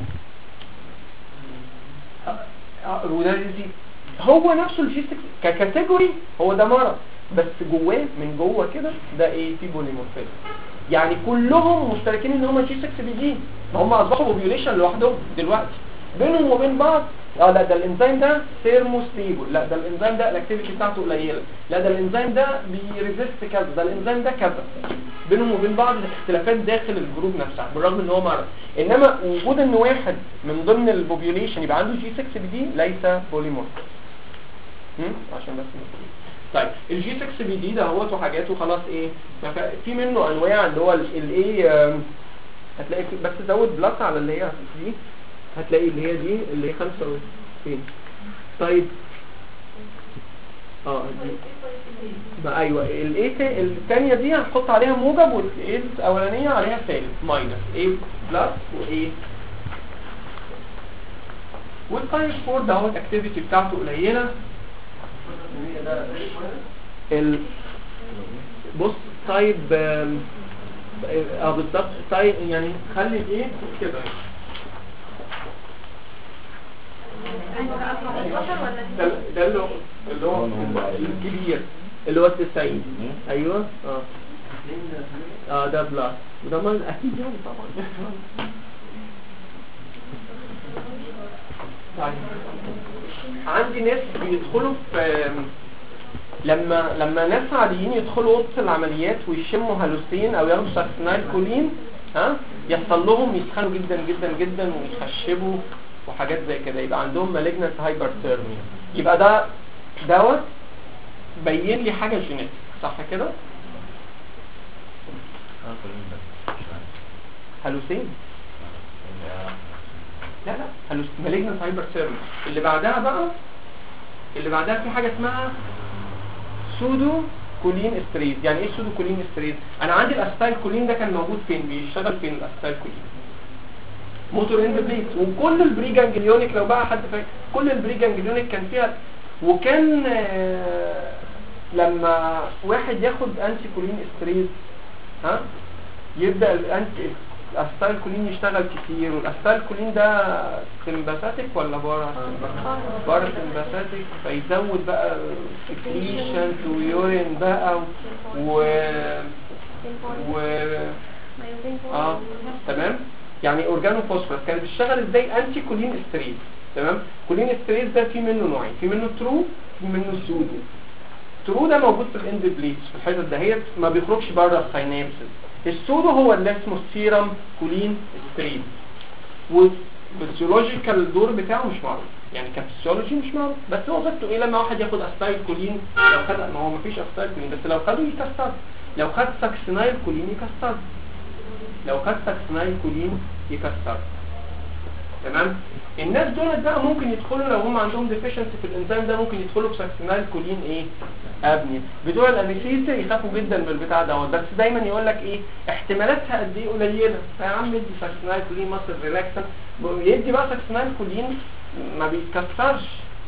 وده دي هو نفسه الجي 6 ككاتيجوري هو ده مرض بس جواه من جوه كده ده ايه في بوليمورفيزم يعني كلهم مشتركين ان هم جي 6 بي دي ما هم اصبحوا بوبيوليشن لوحدهم دلوقتي بينهم وبين بعض اه لا ده الانزيم ده ثيرموستيبل لا ده الانزيم ده الاكتيفيتي بتاعته قليله لا ده الانزيم ده بيريزيست كذا ده الانزيم ده كذا بينهم وبين بعض اختلافات داخل الجروب نفسها بالرغم ان هو مرض انما وجود ان واحد من ضمن البوبيوليشن يبقى عنده جي 6 بي دي ليس بوليمورف عشان بس نقول. طيب الجي 6 بي دي ده هوت وحاجاته خلاص ايه ما ف- في منه انواع اللي هو الايه هتلاقي في- بس زود بلس على اللي هي دي هتلاقي اللي هي دي اللي هي خمسة فين طيب اه دي ما ايوه الايه الثانيه دي هنحط عليها موجب والايه الاولانيه عليها سالب ماينس ايه بلس وايه والتايب 4 ده هو الاكتيفيتي بتاعته قليله ال بص طيب آم، اه بالظبط طيب يعني خلي ايه كده ده ده اللي هو اللي هو الكبير اللي هو التسعين ايوه اه اه ده بلس وده ما اكيد يعني طبعا طيب عندي ناس بيدخلوا في لما لما ناس عاديين يدخلوا اوضه العمليات ويشموا هالوسين او ياخدوا ساكسينايل كولين ها يحصل لهم يسخنوا جدا جدا جدا ويخشبوا وحاجات زي كده يبقى عندهم مالجنت هايبرثيرميا يبقى ده دواء بين لي حاجه جينيتك صح كده هالوسين لا لا هلوس مالجنت هايبرثيرميا اللي بعدها بقى اللي بعدها في حاجه اسمها سودو كولين استريز يعني ايه سودو كولين استريز انا عندي الاستايل كولين ده كان موجود فين بيشتغل فين الاستايل كولين موتور اند بليت وكل البري جانجليونيك لو بقى حد فاكر كل البري جانجليونيك كان فيها وكان آه، لما واحد ياخد انتي كولين استريز ها يبدا الانتي الاستايل كولين يشتغل كتير والاستايل كولين ده سمباثيك ولا بارا بارا سمباثيك فيزود بقى سكريشن ويورين بقى و و اه تمام يعني اورجانو فوسفورس كانت بتشتغل ازاي انتي كولين استريز تمام كولين استريز ده في منه نوعين في منه ترو في منه سودو ترو ده موجود في الاند بليتس في الحتت دهيت ما بيخرجش بره الساينابسز السودو هو اللي اسمه السيرم كولين ستريم والفسيولوجيكال الدور بتاعه مش معروف يعني كفسيولوجي مش معروف بس هو وظيفته ايه لما واحد ياخد استايل كولين لو خد ما هو مفيش استايل كولين بس لو خده يكسر لو خد ساكسينايل كولين يكسر لو خد ساكسينايل كولين يكسر تمام الناس دول بقى ممكن يدخلوا لو هم عندهم ديفيشنسي في الانزيم ده ممكن يدخلوا بساكسينايل كولين ايه ابني بتوع الانستيزيا يخافوا جدا من البتاع دوت بس دايما يقول لك ايه احتمالاتها قد ايه قليله فيا عم ادي ساكسينايل كولين مصر ريلاكسن يدي بقى ساكسينايل كولين ما بيتكسرش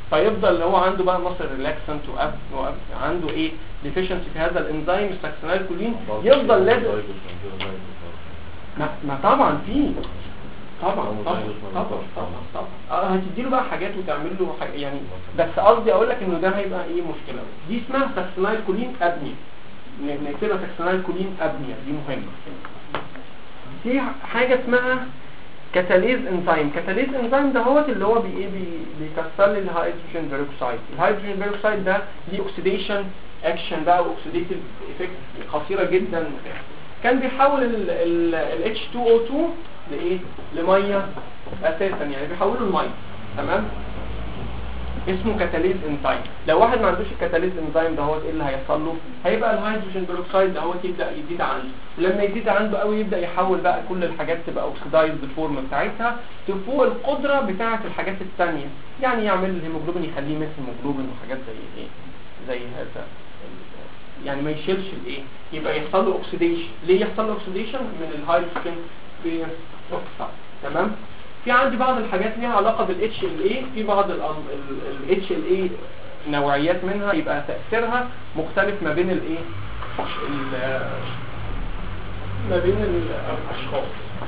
فيفضل هو عنده بقى مصر ريلاكسنت وأب وأب عنده ايه ديفيشنسي في هذا الانزيم الساكسينال كولين يفضل لازم ما, ما طبعا في طبعا طبعا طبعا طبعا طبعا اه هتديله بقى حاجات وتعمل له حاجة يعني بس قصدي اقول لك انه ده هيبقى ايه مشكله دي اسمها ساكسينال كولين ابنيا نكتبها ساكسينال كولين ابنيا دي مهمه في حاجه اسمها كاتاليز انزيم كاتاليز انزيم ده هو اللي هو بي ايه بي بيكسر لي الهيدروجين بيروكسيد الهيدروجين بيروكسيد ده ليه اوكسيديشن اكشن بقى واوكسيديتيف افكت خطيره جدا كان بيحول ال H2O2 لايه لميه اساسا يعني بيحوله لميه تمام اسمه كاتاليز انزيم لو واحد ما عندوش الكاتاليز انزيم ده هو ايه اللي هيحصل له هيبقى الهيدروجين بيروكسيد ده هو يبدا يزيد عنده ولما يزيد عنده قوي يبدا يحول بقى كل الحاجات تبقى اوكسيدايزد فورم بتاعتها تفوق القدره بتاعه الحاجات الثانيه يعني يعمل الهيموجلوبين يخليه مثل هيموجلوبين وحاجات زي ايه زي هذا يعني ما يشيلش الايه يبقى يحصل له اوكسيديشن ليه يحصل له اوكسيديشن من الهيدروجين بيروكسيد تمام في عندي بعض الحاجات ليها علاقة بال HLA في بعض ال ال HLA نوعيات منها يبقى تأثيرها مختلف ما بين الايه ال- ما بين الأشخاص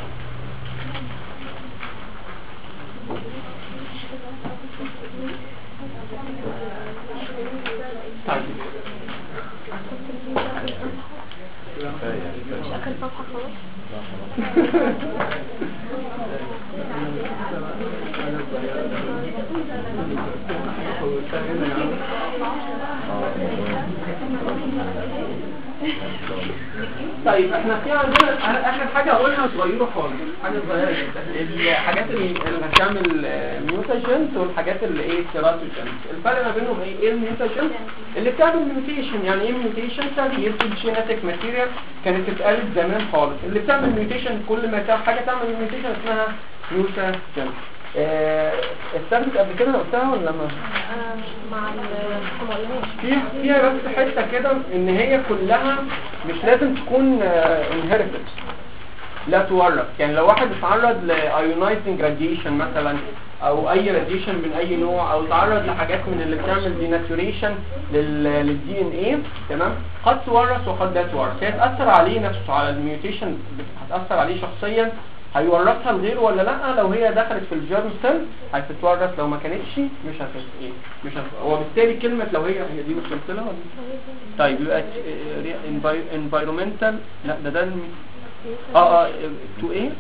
طيب مش اكل صفحة خلاص طيب احنا في عندنا أنا اخر حاجه اقولها صغيره خالص حاجه صغيره جدا الحاجات اللي اللي هتعمل ميوتاجنز والحاجات اللي ايه تيراتوجنز الفرق ما بينهم ايه ايه الميوتاجنز اللي بتعمل ميوتيشن يعني ايه ميوتيشن تغيير في الجينيتك ماتيريال كانت اتقالت زمان خالص اللي بتعمل ميوتيشن كل ما تعمل حاجه تعمل ميوتيشن اسمها ميوتاجنز آه استخدمت قبل كده قلتها ولا ما آه، مع ال ما قلناش فيها فيها بس حته كده ان هي كلها مش لازم تكون انهيرتد لا تورث يعني لو واحد اتعرض لايونايزنج راديشن مثلا او اي راديشن من اي نوع او تعرض لحاجات من اللي بتعمل ديناتوريشن للدي ان ايه تمام قد تورث وقد لا تورث هي تاثر عليه نفسه على الميوتيشن هتاثر عليه شخصيا هيورثها لغيره ولا لا لو هي دخلت في الجيرم سيل هتتورث لو ما كانتش مش هت ايه مش هت وبالتالي كلمه لو هي هي دي وصلت لها ولا طيب يبقى انفايرمنتال لا ده ده الم- اه اه تو ايه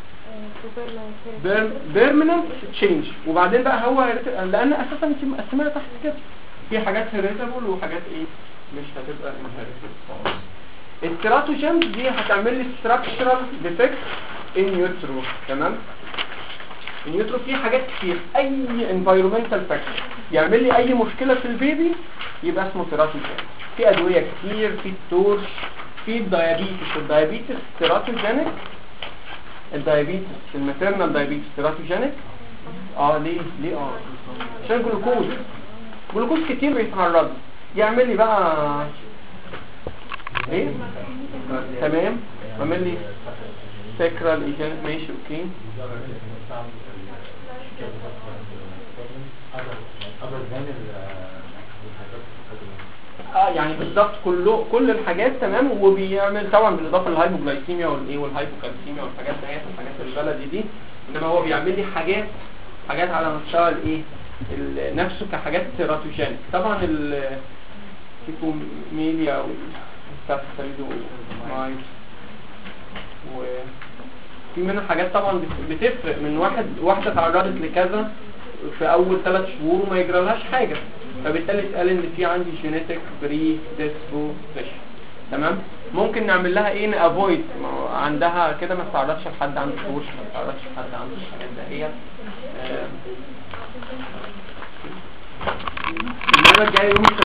بيرمننت تشينج وبعدين بقى هو هيرت- لان اساسا انت مقسمها تحت كده في حاجات هيريتابل وحاجات ايه مش هتبقى انهيرتبل خالص التراتوجينز دي هتعمل لي ستراكشرال ديفكت ان يوترو تمام النيوترو فيه حاجات كتير اي انفايرمنتال فاكتور يعمل لي اي مشكله في البيبي يبقى اسمه تيراتوجين في ادويه كتير في التورش في الدايابيتس الدايابيتس تيراتوجينيك الدايابيتس الماتيرنال دايابيتس تيراتوجينيك اه ليه ليه اه عشان جلوكوز جلوكوز كتير بيتعرض يعمل لي بقى ايه تمام عمل لي سكرال ايجان ماشي اوكي اه يعني بالظبط كله كل الحاجات تمام وبيعمل طبعا بالاضافه للهايبوجلايسيميا والايه والهايبوكالسيميا والحاجات ديت الحاجات البلدي دي انما هو بيعمل لي حاجات حاجات على مستوى الايه ال- نفسه كحاجات تيراتوجينيك طبعا السيكوميليا والستافيلو مايت وفي منها حاجات طبعا بت- بتفرق من واحد واحده تعرضت لكذا في اول ثلاث شهور وما يجرالهاش حاجه فبالتالي اتقال ان في عندي جينيتك بري ديسبوزيشن تمام ممكن نعمل لها ايه نافويد عندها كده ما تعرضش لحد عنده فوش ما تعرضش لحد عنده الحاجات دهيت آه، المره الجايه يوم